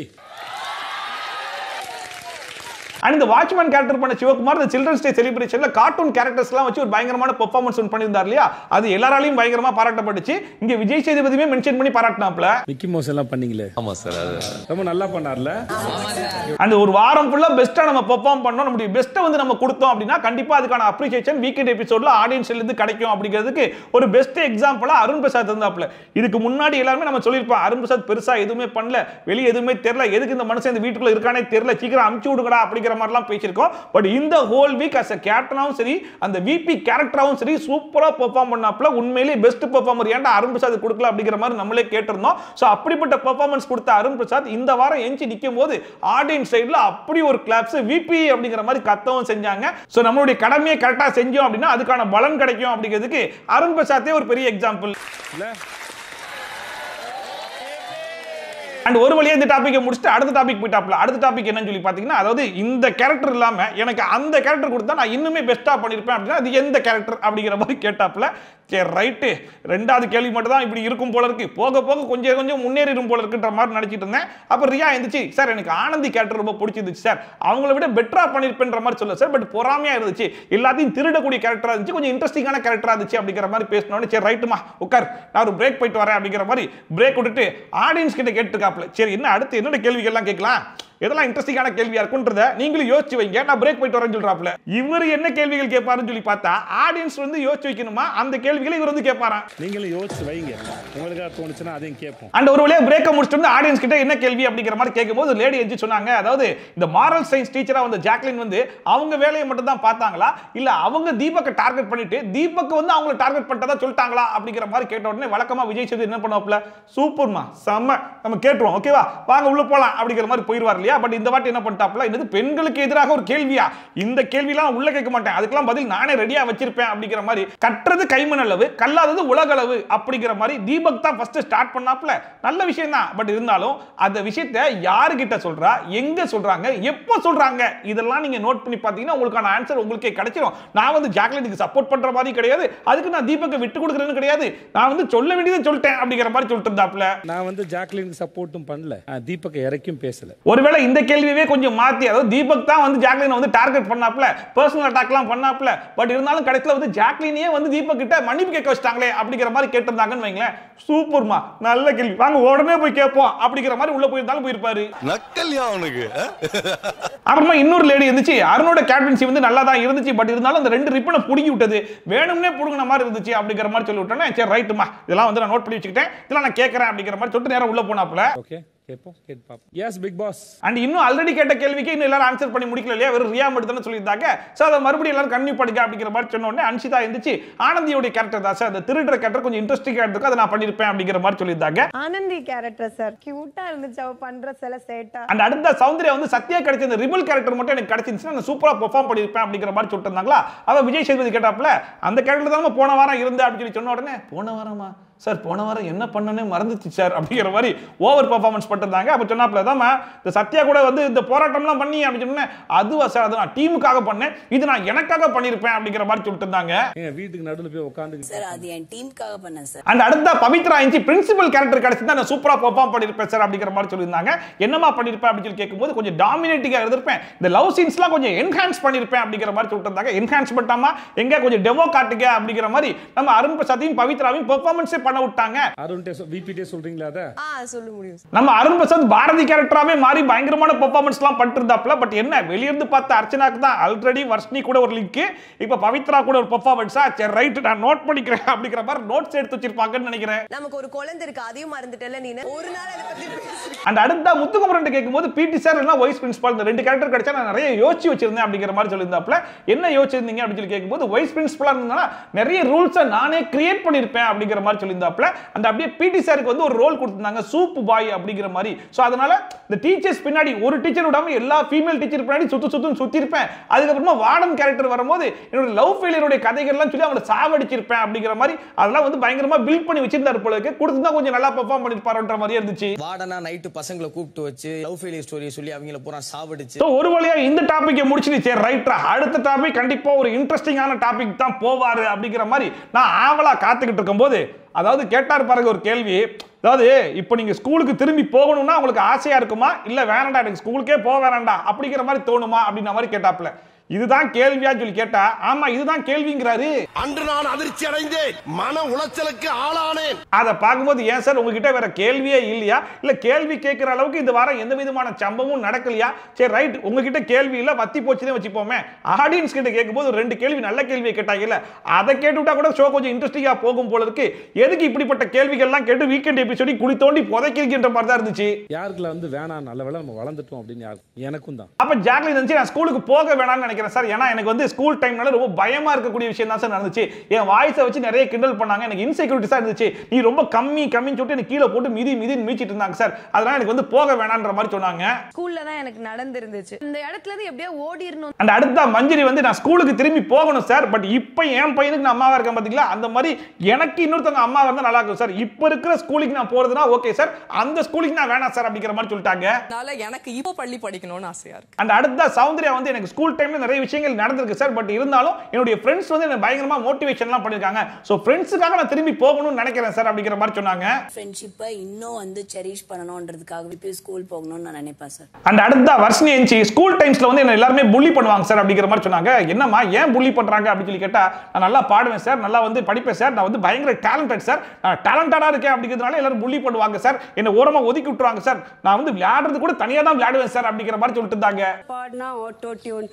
அண்ட் இந்த வாட்ச்மேன் கேரக்டர் பண்ண சிவகுமார் இந்த சில்ட்ரன்ஸ் டே செலிப்ரேஷன்ல கார்ட்டூன் கேரக்டர்ஸ்லாம் வச்சு ஒரு பயங்கரமான பெர்ஃபார்மன்ஸ் ஒன்று பண்ணியிருந்தார் இல்லையா அது எல்லாராலையும் பயங்கரமா பாராட்டப்பட்டுச்சு இங்க விஜய் சேதுபதியுமே மென்ஷன் பண்ணி பாராட்டினாப்ல மிக்கி மவுஸ் எல்லாம் பண்ணீங்களே ஆமா சார் அது ரொம்ப நல்லா பண்ணார்ல அந்த ஒரு வாரம் ஃபுல்லா பெஸ்ட்டா நம்ம பெர்ஃபார்ம் பண்ணோம் நம்முடைய பெஸ்ட்டை வந்து நம்ம கொடுத்தோம் அப்படின்னா கண்டிப்பா அதுக்கான அப்ரிசியேஷன் வீக்கெண்ட் எபிசோட்ல ஆடியன்ஸ்ல இருந்து கிடைக்கும் அப்படிங்கிறதுக்கு ஒரு பெஸ்ட் எக்ஸாம்பிளா அருண் பிரசாத் இருந்தாப்ல இதுக்கு முன்னாடி எல்லாருமே நம்ம சொல்லியிருப்போம் அருண் பிரசாத் பெருசா எதுவுமே பண்ணல வெளியே எதுவுமே தெரியல எதுக்கு இந்த மனுஷன் இந்த வீட்டுக்குள்ள இருக்கானே தெரியல சீக்கிரம் அமுச்சு விடுங்கடா அப்படிங்கிற மாதிரிலாம் பேசியிருக்கோம் பட் இந்த ஹோல் வீக் அஸ் கேப்டனாவும் சரி அந்த விபி கேரக்டராகவும் சரி சூப்பரா பெர்ஃபார்ம் பண்ணாப்ல உண்மையிலேயே பெஸ்ட் பெர்ஃபார்மர் ஏன்டா அருண் பிரசாத் கொடுக்கல அப்படிங்கிற மாதிரி நம்மளே கேட்டிருந்தோம் ஸோ அப்படிப்பட்ட பெர்ஃபார்மன்ஸ் கொடுத்த அருண் பிரசாத் இந்த வாரம் எஞ்சி நிற்கும் போது ஆடியன்ஸ் சைடில் அப்படி ஒரு கிளாப்ஸ் விபி அப்படிங்கிற மாதிரி கத்தவும் செஞ்சாங்க ஸோ நம்மளுடைய கடமையை கரெக்டாக செஞ்சோம் அப்படின்னா அதுக்கான பலன் கிடைக்கும் அப்படிங்கிறதுக்கு அருண் பிரசாத்தே ஒரு பெரிய எக்ஸாம்பிள் அண்ட் ஒரு வழியா இந்த டாபிக்கை முடிச்சுட்டு அடுத்த டாபிக் போயிட்டாப்ல அடுத்த டாபிக் என்னன்னு சொல்லி பார்த்தீங்கன்னா அதாவது இந்த கேரக்டர் இல்லாம எனக்கு அந்த கேரக்டர் கொடுத்தா நான் இன்னுமே பெஸ்ட்டா பண்ணியிருப்பேன் அப்படின்னா அது எந்த கேரக்டர் அப்படிங்கிற மாதிரி கேட்டாப்ல சரி ரைட்டு ரெண்டாவது கேள்வி மட்டும் தான் இப்படி இருக்கும் போல இருக்கு போக போக கொஞ்சம் கொஞ்சம் முன்னேறிடும் போல இருக்குன்ற மாதிரி நினைச்சிட்டு இருந்தேன் அப்ப ரியா இருந்துச்சு சார் எனக்கு ஆனந்தி கேரக்டர் ரொம்ப பிடிச்சிருந்துச்சு சார் அவங்கள விட பெட்டரா பண்ணிருப்பேன்ற மாதிரி சொல்ல சார் பட் பொறாமையா இருந்துச்சு எல்லாத்தையும் திருடக்கூடிய கேரக்டரா இருந்துச்சு கொஞ்சம் இன்ட்ரெஸ்டிங்கான கேரக்டரா இருந்துச்சு அப்படிங்கிற மாதிரி பேசினோடனே சரி ரைட்டுமா உட்கார் நான் ஒரு பிரேக் போயிட்டு வரேன் அப்படிங்கிற மாதிரி பிரேக் விட்டுட்டு ஆடியன்ஸ் கிட்ட கேட்டுருக்காப்ல சரி என்ன அடுத்து என்னோட கேள்விகள்லாம் கேட்கலாம் எதெல்லாம் இன்ட்ரெஸ்டிங்கான கேள்வியா இருக்குன்றத நீங்களும் யோசிச்சு வைங்க நான் பிரேக் போயிட்டு வரேன்னு சொல்றாப்ல இவர் என்ன கேள்விகள் கேட்பாருன்னு சொல்லி பார்த்தா ஆடியன்ஸ் வந்து யோசிச்சு வைக்கணுமா அந்த கேள்விகளை இவர் வந்து கேட்பாராம் நீங்களும் யோசிச்சு வைங்க உங்களுக்காக தோணுச்சுன்னா அதையும் கேட்போம் அண்ட் ஒரு வழியா பிரேக்க முடிச்சுட்டு வந்து ஆடியன்ஸ் கிட்ட என்ன கேள்வி அப்படிங்கிற மாதிரி கேட்கும்போது லேடி எஞ்சி சொன்னாங்க அதாவது இந்த மாரல் சயின்ஸ் டீச்சரா வந்த ஜாக்லின் வந்து அவங்க வேலையை மட்டும் தான் பார்த்தாங்களா இல்ல அவங்க தீபக்கை டார்கெட் பண்ணிட்டு தீபக் வந்து அவங்கள டார்கெட் பண்ணிட்டதா சொல்லிட்டாங்களா அப்படிங்கிற மாதிரி கேட்ட உடனே வழக்கமா விஜய் சேது என்ன பண்ணுவாப்ல சூப்பர்மா செம்ம நம்ம கேட்டுருவோம் ஓகேவா வாங்க உள்ள போலாம் அப்படிங்கிற மாதிரி போயிருவார் இல்லையா இல்லையா பட் இந்த வாட்டி என்ன பண்ணிட்டாப்ல என்னது பெண்களுக்கு எதிராக ஒரு கேள்வியா இந்த கேள்விலாம் உள்ள கேட்க மாட்டேன் அதுக்கெல்லாம் பதில் நானே ரெடியா வச்சிருப்பேன் அப்படிங்கிற மாதிரி கற்றது கைமண் அளவு கல்லாதது உலகளவு அப்படிங்கிற மாதிரி தீபக் தான் ஃபர்ஸ்ட் ஸ்டார்ட் பண்ணாப்ல நல்ல விஷயம் தான் பட் இருந்தாலும் அந்த விஷயத்தை யாருகிட்ட சொல்றா எங்க சொல்றாங்க எப்போ சொல்றாங்க இதெல்லாம் நீங்க நோட் பண்ணி பார்த்தீங்கன்னா உங்களுக்கான ஆன்சர் உங்களுக்கே கிடைச்சிரும் நான் வந்து ஜாக்லினுக்கு சப்போர்ட் பண்ற மாதிரி கிடையாது அதுக்கு நான் தீபக்கை விட்டு கொடுக்குறேன்னு கிடையாது நான் வந்து சொல்ல வேண்டியதை சொல்லிட்டேன் அப்படிங்கிற மாதிரி சொல்லிட்டு இருந்தாப்ல நான் வந்து ஜாக்லினுக்கு சப்போர்ட்டும் பண்ணல ஆ, தீபக் இறக்கியும் பேசல ஒருவேளை இந்த கேள்வியவே கொஞ்சம் மாத்தி அதாவது தீபக் தான் வந்து ஜாக்லின் வந்து டார்கெட் பண்ணாப்ல பர்சனல் அட்டாக்லாம் பண்ணாப்ல பட் இருந்தாலும் கடைசியில் வந்து ஜாக்லினே வந்து தீபக் கிட்ட மன்னிப்பு கேட்க வச்சிட்டாங்களே அப்படிங்கிற மாதிரி கேட்டிருந்தாங்கன்னு வைங்களேன் சூப்பர்மா நல்ல கேள்வி வாங்க உடனே போய் கேட்போம் அப்படிங்கிற மாதிரி உள்ள போயிருந்தாலும் போயிருப்பாரு நக்கல்யா அவனுக்கு அப்புறமா இன்னொரு லேடி இருந்துச்சு அருணோட கேப்டன்சி வந்து நல்லா தான் இருந்துச்சு பட் இருந்தாலும் அந்த ரெண்டு ரிப்பனை புடுங்கி விட்டது வேணும்னே புடுங்கின மாதிரி இருந்துச்சு அப்படிங்கிற மாதிரி சொல்லி விட்டோன்னே சரி ரைட்டுமா இதெல்லாம் வந்து நான் நோட் பண்ணி வச்சுக்கிட்டேன் இதெல்லாம் நான் கேட்கறேன் அப்படிங்கிற மாதிரி சொல்லிட்டு நேரம் உள்ள போனாப்ல ஓகே கேட்போம் கேட்டு பார்ப்போம் எஸ் பிக் பாஸ் அண்ட் இன்னும் ஆல்ரெடி கேட்ட கேள்விக்கு இன்னும் எல்லாரும் ஆன்சர் பண்ணி முடிக்கல இல்லையா வெறும் ரியா மட்டும் தானே சொல்லியிருந்தாங்க ஸோ அதை மறுபடியும் எல்லாரும் கன்னியூ படிக்க அப்படிங்கிற மாதிரி சொன்ன உடனே அன்ஷிதா இருந்துச்சு ஆனந்தியோட கேரக்டர் தான் சார் அந்த திருடுற கேரக்டர் கொஞ்சம் இன்ட்ரெஸ்டிங்காக இருந்திருக்கு அதை நான் பண்ணியிருப்பேன் அப்படிங்கிற மாதிரி சொல்லியிருந்தாங்க ஆனந்தி கேரக்டர் சார் கியூட்டா இருந்துச்சு அவ பண்ற சில சேட்டா அண்ட் அடுத்த சௌந்தர்யா வந்து சத்யா கிடைச்ச இந்த ரிபல் கேரக்டர் மட்டும் எனக்கு கிடைச்சிருந்துச்சுன்னா நான் சூப்பரா பெர்ஃபார்ம் பண்ணியிருப்பேன் அப்படிங்கிற மாதிரி சொல்லிட்டு இருந்தாங்களா அவ விஜய் சேதுபதி கேட்டாப்ல அந்த கேரக்டர் தான் போன வாரம் இருந்தேன் அப்படின்னு சொல்லி சொன்ன உடனே போன வாரமா சார் போன வாரம் என்ன பண்ணனே மறந்துச்சு சார் அப்படிங்கிற மாதிரி ஓவர் பர்ஃபார்மன்ஸ் பண்ணிருந்தாங்க அப்போ சொன்னாப்ல தாம்மா இந்த சத்யா கூட வந்து இந்த போராட்டம்லாம் பண்ணி அப்படின்னு சொன்னேன் அதுவா சார் அது நான் டீமுக்காக பண்ணேன் இது நான் எனக்காக பண்ணியிருப்பேன் அப்படிங்கிற மாதிரி சொல்லிட்டு இருந்தாங்க எங்க வீட்டுக்கு நடுவில் போய் உட்காந்து சார் அது என் டீமுக்காக பண்ணேன் சார் அண்ட் அடுத்த பவித்ரா இன்ச்சி பிரின்சிபல் கேரக்டர் கிடைச்சி நான் சூப்பரா பெர்ஃபார்ம் பண்ணிருப்பேன் சார் அப்படிங்கிற மாதிரி சொல்லியிருந்தாங்க என்னமா பண்ணிருப்பேன் அப்படின்னு சொல்லி கேட்கும்போது கொஞ்சம் டாமினேட்டிங்கா இருந்திருப்பேன் இந்த லவ் சீன்ஸ்லாம் கொஞ்சம் என்ஹான்ஸ் பண்ணிருப்பேன் அப்படிங்கிற மாதிரி சொல்லிட்டு இருந்தாங்க என்ஹான்ஸ் பண்ணாமா எங்க கொஞ்சம் டெமோ காட்டுங்க அப்படிங்கிற மாதிரி நம்ம அருண் பிரசாத்தையும் பவித்ராவையும் பெர்ஃபார்மன்ஸே பண்ண விட்டாங்க அருண்டே விபிட்டே சொல்றீங்களா அதை ஆ சொல்ல முடியும் நம்ம அருண் பிரசாத் பாரதி கேரக்டராவே மாறி பயங்கரமான பெர்ஃபார்மன்ஸ்லாம் பண்ணிட்டு இருந்தாப்ல பட் என்ன வெளியிருந்து பார்த்த அர்ச்சனாக்கு தான் ஆல்ரெடி வர்ஷினி கூட ஒரு லிங்க் இப்போ பவித்ரா கூட ஒரு பெர்ஃபார்மன்ஸா சரி ரைட் நான் நோட் பண்ணிக்கிறேன் அப்படிங்கிற மாதிரி நோட்ஸ் எடுத்து வச்சிருப்பாங்கன்னு நினைக்கிறேன் நமக்கு ஒரு குழந்தை இருக்கு அதையும் மறந்துட்டல நீ ஒரு நாள் அதை பத்தி பேசு அண்ட் அடுத்த முத்துக்குமரன் கேட்கும்போது பிடி சார் இல்லைனா வைஸ் பிரின்சிபால் இந்த ரெண்டு கேரக்டர் கிடைச்சா நான் நிறைய யோசிச்சு வச்சிருந்தேன் அப்படிங்கிற மாதிரி சொல்லியிருந்தாப்ல என்ன யோசிச்சிருந்தீங்க அப்படின்னு சொல்லி கேட்கும்போது வைஸ் பிரின்சிபலா இருந்தா நிறைய ரூல்ஸை நானே கிரியேட் பண்ணியிருப்பேன் அப்படிங்கிற மாதிரி சொல்லியிருந்தாப்ல அந்த அப்படியே பிடி சாருக்கு வந்து ஒரு ரோல் கொடுத்திருந்தாங்க சூப்பு பாய் அப்படிங்கிற மாதிரி ஸோ அதனால இந்த டீச்சர்ஸ் பின்னாடி ஒரு டீச்சர் விடாம எல்லா ஃபீமேல் டீச்சர் பின்னாடி சுத்து சுத்துன்னு சுத்தி இருப்பேன் அதுக்கப்புறமா வார்டன் கேரக்டர் வரும்போது என்னோட லவ் ஃபெயிலியருடைய கதைகள்லாம் சொல்லி அவங்களை சாவடிச்சிருப்பேன் அப்படிங்கிற மாதிரி அதெல்லாம் வந்து பயங்கரமா பில்ட் பண்ணி வச்சிருந்தாரு போல இருக்கு கொடுத்துருந்தா கொஞ்சம் நல்லா பெர்ஃபார்ம் பண்ணிருப்பாருன்ற மாதிரியே இருந்துச்சு வாடனா நைட்டு பசங்களை கூப்பிட்டு வச்சு லவ் ஃபெயிலியர் ஸ்டோரியை சொல்லி அவங்கள பூரா சாவடிச்சு ஸோ ஒரு வழியா இந்த டாபிக்கை முடிச்சுட்டு சரி ரைட்ரா அடுத்த டாபிக் கண்டிப்பா ஒரு இன்ட்ரெஸ்டிங்கான டாபிக் தான் போவாரு அப்படிங்கிற மாதிரி நான் ஆவலா காத்துக்கிட்டு இருக்கும்போது அதாவது கேட்டார் பாருங்க ஒரு கேள்வி அதாவது இப்போ நீங்க ஸ்கூலுக்கு திரும்பி போகணும்னா உங்களுக்கு ஆசையா இருக்குமா இல்ல வேணாண்டா எனக்கு ஸ்கூலுக்கே போக வேணாண்டா அப்படிங்கிற மாதிரி தோணுமா அப்படின்ற மாதிரி கேட்டாப்ல இதுதான் கேள்வியா சொல்லி கேட்டா ஆமா இதுதான் கேள்விங்கிறாரு அன்று நான் அதிர்ச்சி அடைந்தேன் மன உளைச்சலுக்கு ஆளானேன் அதை பார்க்கும்போது ஏன் சார் உங்ககிட்ட வேற கேள்வியே இல்லையா இல்ல கேள்வி கேட்கிற அளவுக்கு இந்த வாரம் எந்த விதமான சம்பவமும் நடக்கலையா சரி ரைட் உங்ககிட்ட கேள்வி இல்ல வத்தி போச்சுன்னு வச்சுப்போமே ஆடியன்ஸ் கிட்ட கேட்கும்போது ஒரு ரெண்டு கேள்வி நல்ல கேள்வியை கேட்டாங்கல்ல அதை கேட்டுவிட்டா கூட ஷோ கொஞ்சம் இன்ட்ரெஸ்டிங்கா போகும் போல இருக்கு எதுக்கு இப்படிப்பட்ட கேள்விகள்லாம் கேட்டு வீக்கெண்ட் எபிசோடி குழி தோண்டி புதைக்கிறீங்கன்ற மாதிரி தான் இருந்துச்சு யாருக்குல வந்து வேணாம் நல்ல வேளை நம்ம வளர்ந்துட்டோம் அப்படின்னு யாருக்கு எனக்கும் தான் அப்ப ஜாக்லின் இருந்துச்சு நான் ஸ்கூலுக்கு போக வேணாம்னு நினைக்கிறேன் சார் ஏன்னா எனக்கு வந்து ஸ்கூல் டைம்னால ரொம்ப பயமா இருக்கக்கூடிய விஷயம் தான் சார் நடந்துச்சு என் வாய்ஸை வச்சு நிறைய கிண்டல் பண்ணாங்க எனக்கு இன்செக்யூரிட்டிஸா இருந்துச்சு நீ ரொம்ப கம்மி கம்மின்னு சொல்லிட்டு எனக்கு கீழே போட்டு மிதி மிதி மீச்சிட்டு இருந்தாங்க சார் அதனால எனக்கு வந்து போக வேணான்ற மாதிரி சொன்னாங்க ஸ்கூல்ல தான் எனக்கு நடந்திருந்துச்சு இந்த இடத்துல இருந்து எப்படியோ ஓடிரணும் அண்ட் அடுத்த மஞ்சரி வந்து நான் ஸ்கூலுக்கு திரும்பி போகணும் சார் பட் இப்போ என் பையனுக்கு நான் அம்மாவா இருக்கேன் பாத்தீங்களா அந்த மாதிரி எனக்கு இன்னொருத்தவங்க அம்மா இருந்தா நல்லா இருக்கும் சார் இப்போ இருக்கிற ஸ்கூலுக்கு நான் போறதுனா ஓகே சார் அந்த ஸ்கூலுக்கு நான் வேணாம் சார் அப்படிங்கிற மாதிரி சொல்லிட்டாங்க அதனால எனக்கு இப்போ பள்ளி படிக்கணும்னு ஆசையா இருக்கு அண்ட் அடுத்த சௌந்தர்யா வந்து எனக்கு ஸ்கூல் டைம்ல நிறைய விஷயங்கள் நடந்திருக்கு சார் பட் இருந்தாலும் என்னுடைய ஃப்ரெண்ட்ஸ் வந்து எனக்கு பயங்கரமா மோட்டிவேஷன்லாம் பண்ணிருக்காங்க ஸோ ஃப்ரெண்ட்ஸுக்காக நான் திரும்பி போகணும்னு நினைக்கிறேன் சார் அப்படிங்கிற மாதிரி சொன்னாங்க ஃப்ரெண்ட்ஷிப்பை இன்னும் வந்து செரிஷ் பண்ணணுன்றதுக்காக இப்போ ஸ்கூல் போகணும்னு நான் நினைப்பேன் சார் அண்ட் அடுத்த வர்ஷினி என்சி ஸ்கூல் டைம்ஸ்ல வந்து என்ன எல்லாருமே புள்ளி பண்ணுவாங்க சார் அப்படிங்கிற மாதிரி சொன்னாங்க என்னம்மா ஏன் புள்ளி பண்றாங்க அப்படின்னு சொல்லி கேட்டா நான் நல்லா பாடுவேன் சார் நல்லா வந்து படிப்பேன் சார் நான் வந்து பயங்கர டேலண்டட் சார் நான் டேலண்டடா இருக்கேன் அப்படிங்கிறதுனால எல்லாரும் புள்ளி பண்ணுவாங்க சார் என்ன ஓரமா ஒதுக்கி விட்டுருவாங்க சார் நான் வந்து விளையாடுறது கூட தனியா தான் விளையாடுவேன் சார் அப்படிங்கிற மாதிரி சொல்லிட்டு இருந்தாங்க பாடினா ஆட்டோ டியூன் டேலண்ட்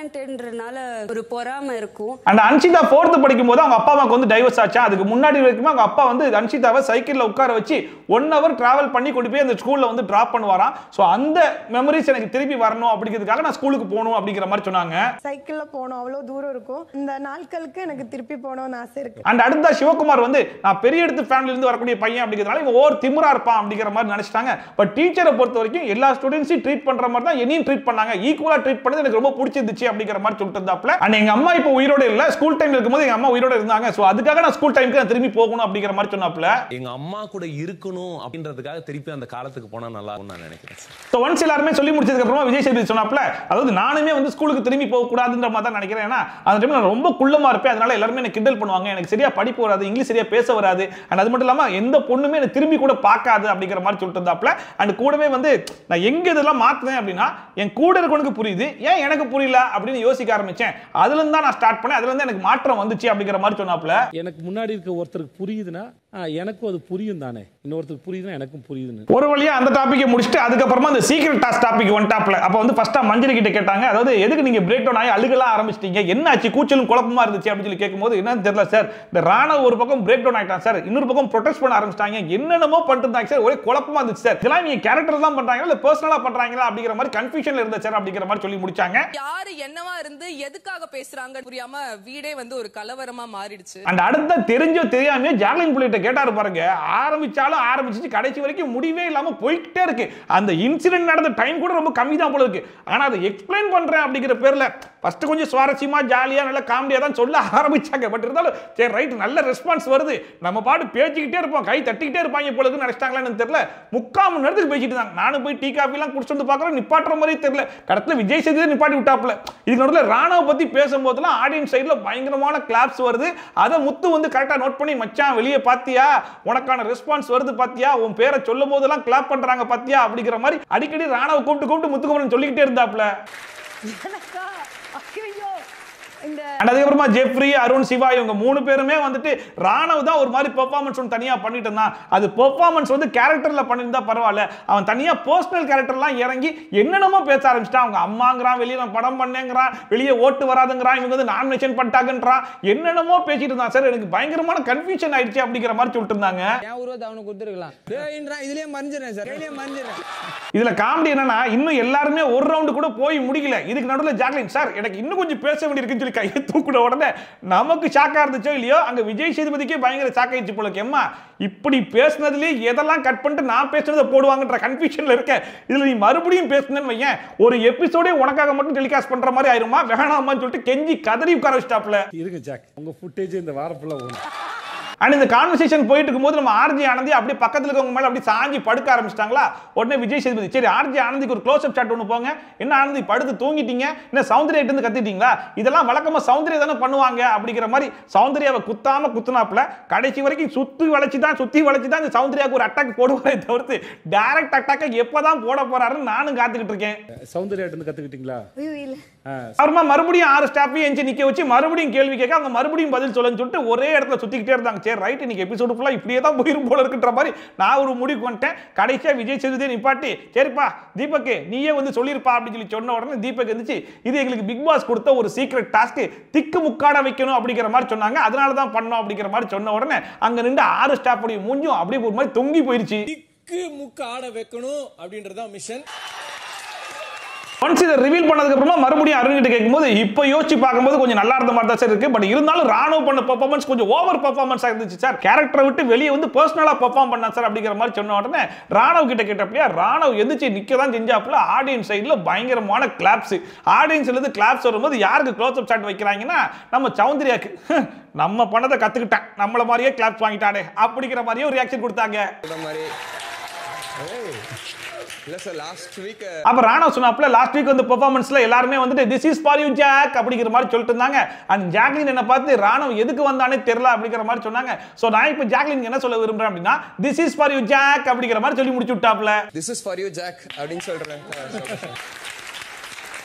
டேலண்டட்ன்றனால ஒரு பொறாமை இருக்கும் அந்த அன்ஷிதா ஃபோர்த்து படிக்கும் போது அவங்க அப்பா அம்மாக்கு வந்து டைவர்ஸ் ஆச்சா அதுக்கு முன்னாடி வரைக்கும் அவங்க அப்பா வந்து அன்ஷிதாவை சைக்கிள்ல உட்கார வச்சு ஒன் ஹவர் டிராவல் பண்ணி கொண்டு போய் அந்த ஸ்கூல்ல வந்து டிராப் பண்ணுவாராம் ஸோ அந்த மெமரிஸ் எனக்கு திருப்பி வரணும் அப்படிங்கிறதுக்காக நான் ஸ்கூலுக்கு போகணும் அப்படிங்கிற மாதிரி சொன்னாங்க சைக்கிள்ல போனோம் அவ்வளோ தூரம் இருக்கும் இந்த நாட்களுக்கு எனக்கு திருப்பி போகணும்னு ஆசை இருக்கு அண்ட் அடுத்த சிவகுமார் வந்து நான் பெரிய இடத்து ஃபேமிலில இருந்து வரக்கூடிய பையன் அப்படிங்கிறதுனால இவன் ஓவர் திமிரா இருப்பான் அப்படிங்கிற மாதிரி நினைச்சிட்டாங்க பட் டீச்சரை பொறுத்த வரைக்கும் எல்லா ஸ்டூடெண்ட்ஸையும் ட்ரீட் பண்ற மாதிரி தான் என்னையும் ட்ரீட் பண்ணாங்க ஈக்குவலா ட்ரீட் பண்ணது எனக்கு ரொம்ப பிடிச்சிருந்துச்சு அப்படிங்கிற மாதிரி சொல்லிட்டு இருந்தாப்ல அண்ட் எங்க அம்மா இப்போ உயிரோட இல்ல ஸ்கூல் டைம்ல இருக்கும்போது எங்க அம்மா உயிரோட இருந்தாங்க ஸோ அதுக்காக நான் ஸ்கூல் டைமுக்கு நான் திரும்பி போகணும் அப்படிங்கிற மாதிரி சொன்னாப்ல எங்க அம்மா கூட இருக்கணும் அப்படின்றதுக்காக திருப்பி அந்த காலத்துக்கு போனா நல்லா இருக்கும்னு நான் நினைக்கிறேன் சார் ஸோ ஒன்ஸ் எல்லாருமே சொல்லி முடிச்சதுக்கு அப்புறமா விஜய் சேதுபதி சொன்னாப்ல அதாவது நானுமே வந்து ஸ்கூலுக்கு திரும்பி போக கூடாதுன்ற மாதிரி தான் நினைக்கிறேன் ஏன்னா அந்த டைம்ல நான் ரொம்ப குள்ளமா இருப்பேன் அதனால எல்லாருமே எனக்கு கிண்டல் பண்ணுவாங்க எனக்கு சரியா படிப்பு வராது இங்கிலீஷ் சரியா பேச வராது அண்ட் அது மட்டும் இல்லாம எந்த பொண்ணுமே எனக்கு திரும்பி கூட பார்க்காது அப்படிங்கிற மாதிரி சொல்லிட்டு இருந்தாப்ல அண்ட் கூடவே வந்து நான் எங்க இதெல்லாம் மாத்தினேன் அப்படின்னா என் கூட இருக்கவனுக்கு புரியுது ஏன் எனக்கு புரியல அப்படின்னு யோசிக்க ஆரம்பிச்சேன் அதுல இருந்து தான் நான் ஸ்டார்ட் பண்ணேன் அதுல இருந்து எனக்கு மாற்றம் வந்துச்சு அப்படிங்கிற மாதிரி சொன்னாப்ல எனக்கு முன்னாடி இருக்க ஒருத்தருக்கு புரியுதுன்னா ஆ, எனக்கும் அது புரியும் தானே இன்னொருத்தருக்கு புரியுதுன்னா எனக்கும் புரியுதுன்னு ஒரு வழியா அந்த டாபிக்கை முடிச்சுட்டு அதுக்கப்புறமா அந்த சீக்கிரம் டாஸ் டாபிக் வந்துட்டாப்ல அப்போ வந்து ஃபர்ஸ்டா மஞ்சள் கிட்ட கேட்டாங்க அதாவது எதுக்கு நீங்க பிரேக் டவுன் ஆகி அழுகலாம் ஆரம்பிச்சிட்டீங்க என்ன ஆச்சு கூச்சலும் குழப்பமா இருந்துச்சு அப்படின்னு சொல்லி கேட்கும்போது என்னன்னு தெரியல சார் இந்த ராணவ் ஒரு பக்கம் பிரேக் டவுன் ஆயிட்டான் சார் இன்னொரு பக்கம் ப்ரொடெஸ்ட் பண்ண ஆரம்பிச்சிட்டாங்க என்னென்னமோ பண்ணிட்டு இருந்தாங்க சார் ஒரே குழப்பமா இருந்துச்சு சார் இதெல்லாம் நீங்க கேரக்டர் தான் பண்றாங்களா இல்ல பர்சனலா பண்றாங்களா அப்படிங்கிற மாதிரி கன்ஃபியூஷன்ல இருந்த சார் அப்படிங்கிற மாதிரி சொல்லி முடிச்சாங்க யாரு என்னவா இருந்து எதுக்காக பேசுறாங்க புரியாம வீடே வந்து ஒரு கலவரமா மாறிடுச்சு அண்ட் அடுத்த தெரிஞ்சோ தெரியாம ஜாக்லின் புள்ளிட்ட கேட்டாரு பாருங்க ஆரம்பிச்சாலும் ஆரம்பிச்சு கடைசி வரைக்கும் முடிவே இல்லாம போயிட்டே இருக்கு அந்த இன்சிடென்ட் நடந்த டைம் கூட ரொம்ப கம்மி தான் போல இருக்கு ஆனா அதை எக்ஸ்பிளைன் பண்றேன் அப்படிங்கிற பேர்ல ஃபர்ஸ்ட் கொஞ்சம் சுவாரஸ்யமா ஜாலியா நல்ல காமெடியா தான் சொல்ல ஆரம்பிச்சாங்க பட் இருந்தாலும் சரி ரைட் நல்ல ரெஸ்பான்ஸ் வருது நம்ம பாட்டு பேசிக்கிட்டே இருப்போம் கை தட்டிக்கிட்டே இருப்பாங்க போல இருக்குன்னு நினைச்சிட்டாங்களான்னு தெரியல முக்கால் மணி நேரத்துக்கு பேசிட்டு இருந்தாங்க நானும் போய் டீ காஃபி எல்லாம் குடிச்சிட்டு வந்து பார்க்கறேன் நிப்பாட்டுற மாதிரி தெரியல கடத்துல விஜய் சேதுவே நிப்பாட்டி விட்டாப்ல இதுக்கு நடுவில் ராணாவை பத்தி பேசும்போதெல்லாம் ஆடியன்ஸ் சைடுல பயங்கரமான கிளாப்ஸ் வருது அதை முத்து வந்து கரெக்டா நோட் பண்ணி மச்சான் வெளியே பாத்தியா உனக்கான ரெஸ்பான்ஸ் வருது பாத்தியா உன் பேரை சொல்லும் போதெல்லாம் கிளாப் பண்றாங்க பாத்தியா அப்படிங்கிற மாதிரி அடிக்கடி ராணாவை கூப்பிட்டு கூப்பிட்டு முத்துக்குமரன் சொல்லிக்கிட்டே இருந்தாப்ல இந்த And அதுக்கப்புறமா ஜெஃப்ரி அருண் சிவா இவங்க மூணு பேருமே வந்துட்டு ராணவ் தான் ஒரு மாதிரி பெர்ஃபார்மன்ஸ் ஒன்று தனியா பண்ணிட்டு இருந்தான் அது பெர்ஃபார்மன்ஸ் வந்து கேரக்டர்ல பண்ணியிருந்தா பரவாயில்ல அவன் தனியா பர்சனல் கேரக்டர்லாம் இறங்கி என்னென்னமோ பேச ஆரம்பிச்சிட்டான் அவங்க அம்மாங்கிறான் வெளியே நான் படம் பண்ணேங்கிறான் வெளியே ஓட்டு வராதுங்கிறான் இவங்க வந்து நாமினேஷன் பண்ணிட்டாங்கன்றான் என்னென்னமோ பேசிட்டு இருந்தான் சார் எனக்கு பயங்கரமான கன்ஃபியூஷன் ஆயிடுச்சு அப்படிங்கிற மாதிரி சொல்லிட்டு இருந்தாங்க என் உருவத்தை அவனுக்கு கொடுத்துருக்கலாம் டேய்ன்றான் இதுலயே மறைஞ்சிடறேன் சார் இதுலயே மறைஞ்சிடறேன் இதுல காமெடி என்னன்னா இன்னும் எல்லாருமே ஒரு ரவுண்டு கூட போய் முடிக்கல இதுக்கு நடுவில் ஜாக்லின் சார் எனக்கு இன்னும் கொஞ்சம் பேச வேண்டியிருக்குன்னு சொல்லி கையை தூக்குன உடனே நமக்கு ஷாக்கா இருந்துச்சோ இல்லையோ அங்க விஜய் சேதுபதிக்கே பயங்கர ஷாக் ஆயிடுச்சு போல இருக்கு. எம்மா இப்படி பேசுனதுலயே எதெல்லாம் கட் பண்ணிட்டு நான் பேசுனதை போடுவாங்கன்ற கன்ஃபியூஷன்ல இருக்க இதுல நீ மறுபடியும் பேசுனேன்னு வையன் ஒரு எபிசோடே உனக்காக மட்டும் டெலிகாஸ்ட் பண்ற மாதிரி ஆயிருமா வேணாமான்னு சொல்லிட்டு கெஞ்சி கதறி உட்கார வச்சிட்டாப்ல இருங்க ஜாக் உங்க ஃபுட்டேஜ் இந்த வாரம் ஃபுல்லா வரும் அண்ட் இந்த கான்வர்சேஷன் போயிட்டு இருக்கும்போது நம்ம ஆர்ஜி ஆனந்தி அப்படியே பக்கத்துல இருக்கவங்க மேல அப்படியே சாஞ்சி படுக்க ஆரம்பிச்சிட்டாங்களா உடனே விஜய் சேதுபதி சரி ஆர்ஜி ஆனந்திக்கு ஒரு க்ளோஸ் அப் சாட் ஒன்று போங்க என்ன ஆனந்தி படுத்து தூங்கிட்டீங்க என்ன சௌந்தர்யா இருந்து கத்திட்டீங்களா இதெல்லாம் வழக்கமா சௌந்தர்யா தானே பண்ணுவாங்க அப்படிங்கிற மாதிரி சௌந்தர்யாவை குத்தாம குத்துனாப்புல கடைசி வரைக்கும் சுத்தி வளைச்சு தான் சுத்தி வளைச்சு தான் இந்த சௌந்தர்யாவுக்கு ஒரு அட்டாக் போடுவாரே தவிர்த்து டைரக்ட் அட்டாக்கை எப்பதான் போட போறாருன்னு நானும் காத்துக்கிட்டு இருக்கேன் சௌந்தர்யாட்ட இருந்து கத்துக்கிட்டீங்களா ஐயோ இல்ல ஆ, அப்புறமா மறுபடியும் ஆறு ஸ்டாஃபையும் எஞ்சி நிக்க வச்சு மறுபடியும் கேள்வி கேட்க அவங்க மறுபடியும் பதில் சொல்லுன்னு சொல்லிட்டு ஒரே இடத்துல சுத்திக்கிட்டே இருந்தாங்க சரி ரைட் இன்னைக்கு எபிசோடு ஃபுல்லா இப்படியே தான் போயிரும் போல இருக்குன்ற மாதிரி நான் ஒரு முடிவுக்கு வந்துட்டேன் கடைசியா விஜய் சேதுதே நிப்பாட்டி சரிப்பா தீபக் நீயே வந்து சொல்லிருப்பா அப்படின்னு சொல்லி சொன்ன உடனே தீபக் இருந்துச்சு இது எங்களுக்கு பிக் பாஸ் கொடுத்த ஒரு சீக்ரெட் டாஸ்க் திக்கு முக்காட வைக்கணும் அப்படிங்கிற மாதிரி சொன்னாங்க அதனால தான் பண்ணோம் அப்படிங்கிற மாதிரி சொன்ன உடனே அங்க நின்று ஆறு ஸ்டாஃபுடைய மூஞ்சும் அப்படியே ஒரு மாதிரி தொங்கி போயிருச்சு திக்கு முக்கு ஆட வைக்கணும் அப்படின்றதான் மிஷன் ஒன்ஸ் இதை ரிவீல் பண்ணதுக்கு அப்புறமா மறுபடியும் அருண்கிட்ட கேட்கும்போது இப்போ யோசிச்சு பார்க்கும்போது கொஞ்சம் நல்லா இருந்த மாதிரி தான் சார் இருக்கு பட் இருந்தாலும் ராணுவ பண்ண பெர்ஃபார்மன்ஸ் கொஞ்சம் ஓவர் பெர்ஃபார்மன்ஸ் இருந்துச்சு சார் கேரக்டரை விட்டு வெளியே வந்து பர்சனலா பெர்ஃபார்ம் பண்ணா சார் அப்படிங்கிற மாதிரி சொன்ன உடனே ராணவ் கிட்ட கேட்டப்படியா ராணவ் எந்திரிச்சு நிக்க தான் செஞ்சாப்புல ஆடியன்ஸ் சைடுல பயங்கரமான கிளாப்ஸ் ஆடியன்ஸ்ல இருந்து கிளாப்ஸ் வரும்போது யாருக்கு க்ளோஸ் அப் ஷாட் வைக்கிறாங்கன்னா நம்ம சௌந்தர்யாக்கு நம்ம பண்ணதை கத்துக்கிட்டேன் நம்மள மாதிரியே கிளாப்ஸ் வாங்கிட்டானே அப்படிங்கிற மாதிரியே ஒரு ரியாக்ஷன் கொடுத்தாங்க மாதிரி இல்ல சார் லாஸ்ட் வீக் அப்ப ராணவ் சொன்னாப்ல லாஸ்ட் வீக் வந்து பெர்ஃபார்மன்ஸ்ல எல்லாருமே வந்துட்டு this is for you Jack அப்படிங்கிற மாதிரி சொல்லிட்டு இருந்தாங்க அண்ட் ஜாக்லின் என்ன பார்த்து ராணவ் எதுக்கு வந்தானே தெரியல அப்படிங்கிற மாதிரி சொன்னாங்க சோ நான் இப்போ ஜாக்லின் என்ன சொல்ல விரும்புறேன் அப்படின்னா this is for you Jack அப்படிங்கிற மாதிரி சொல்லி முடிச்சு விட்டாப்ல this is for you Jack அப்படின்னு சொல்றேன்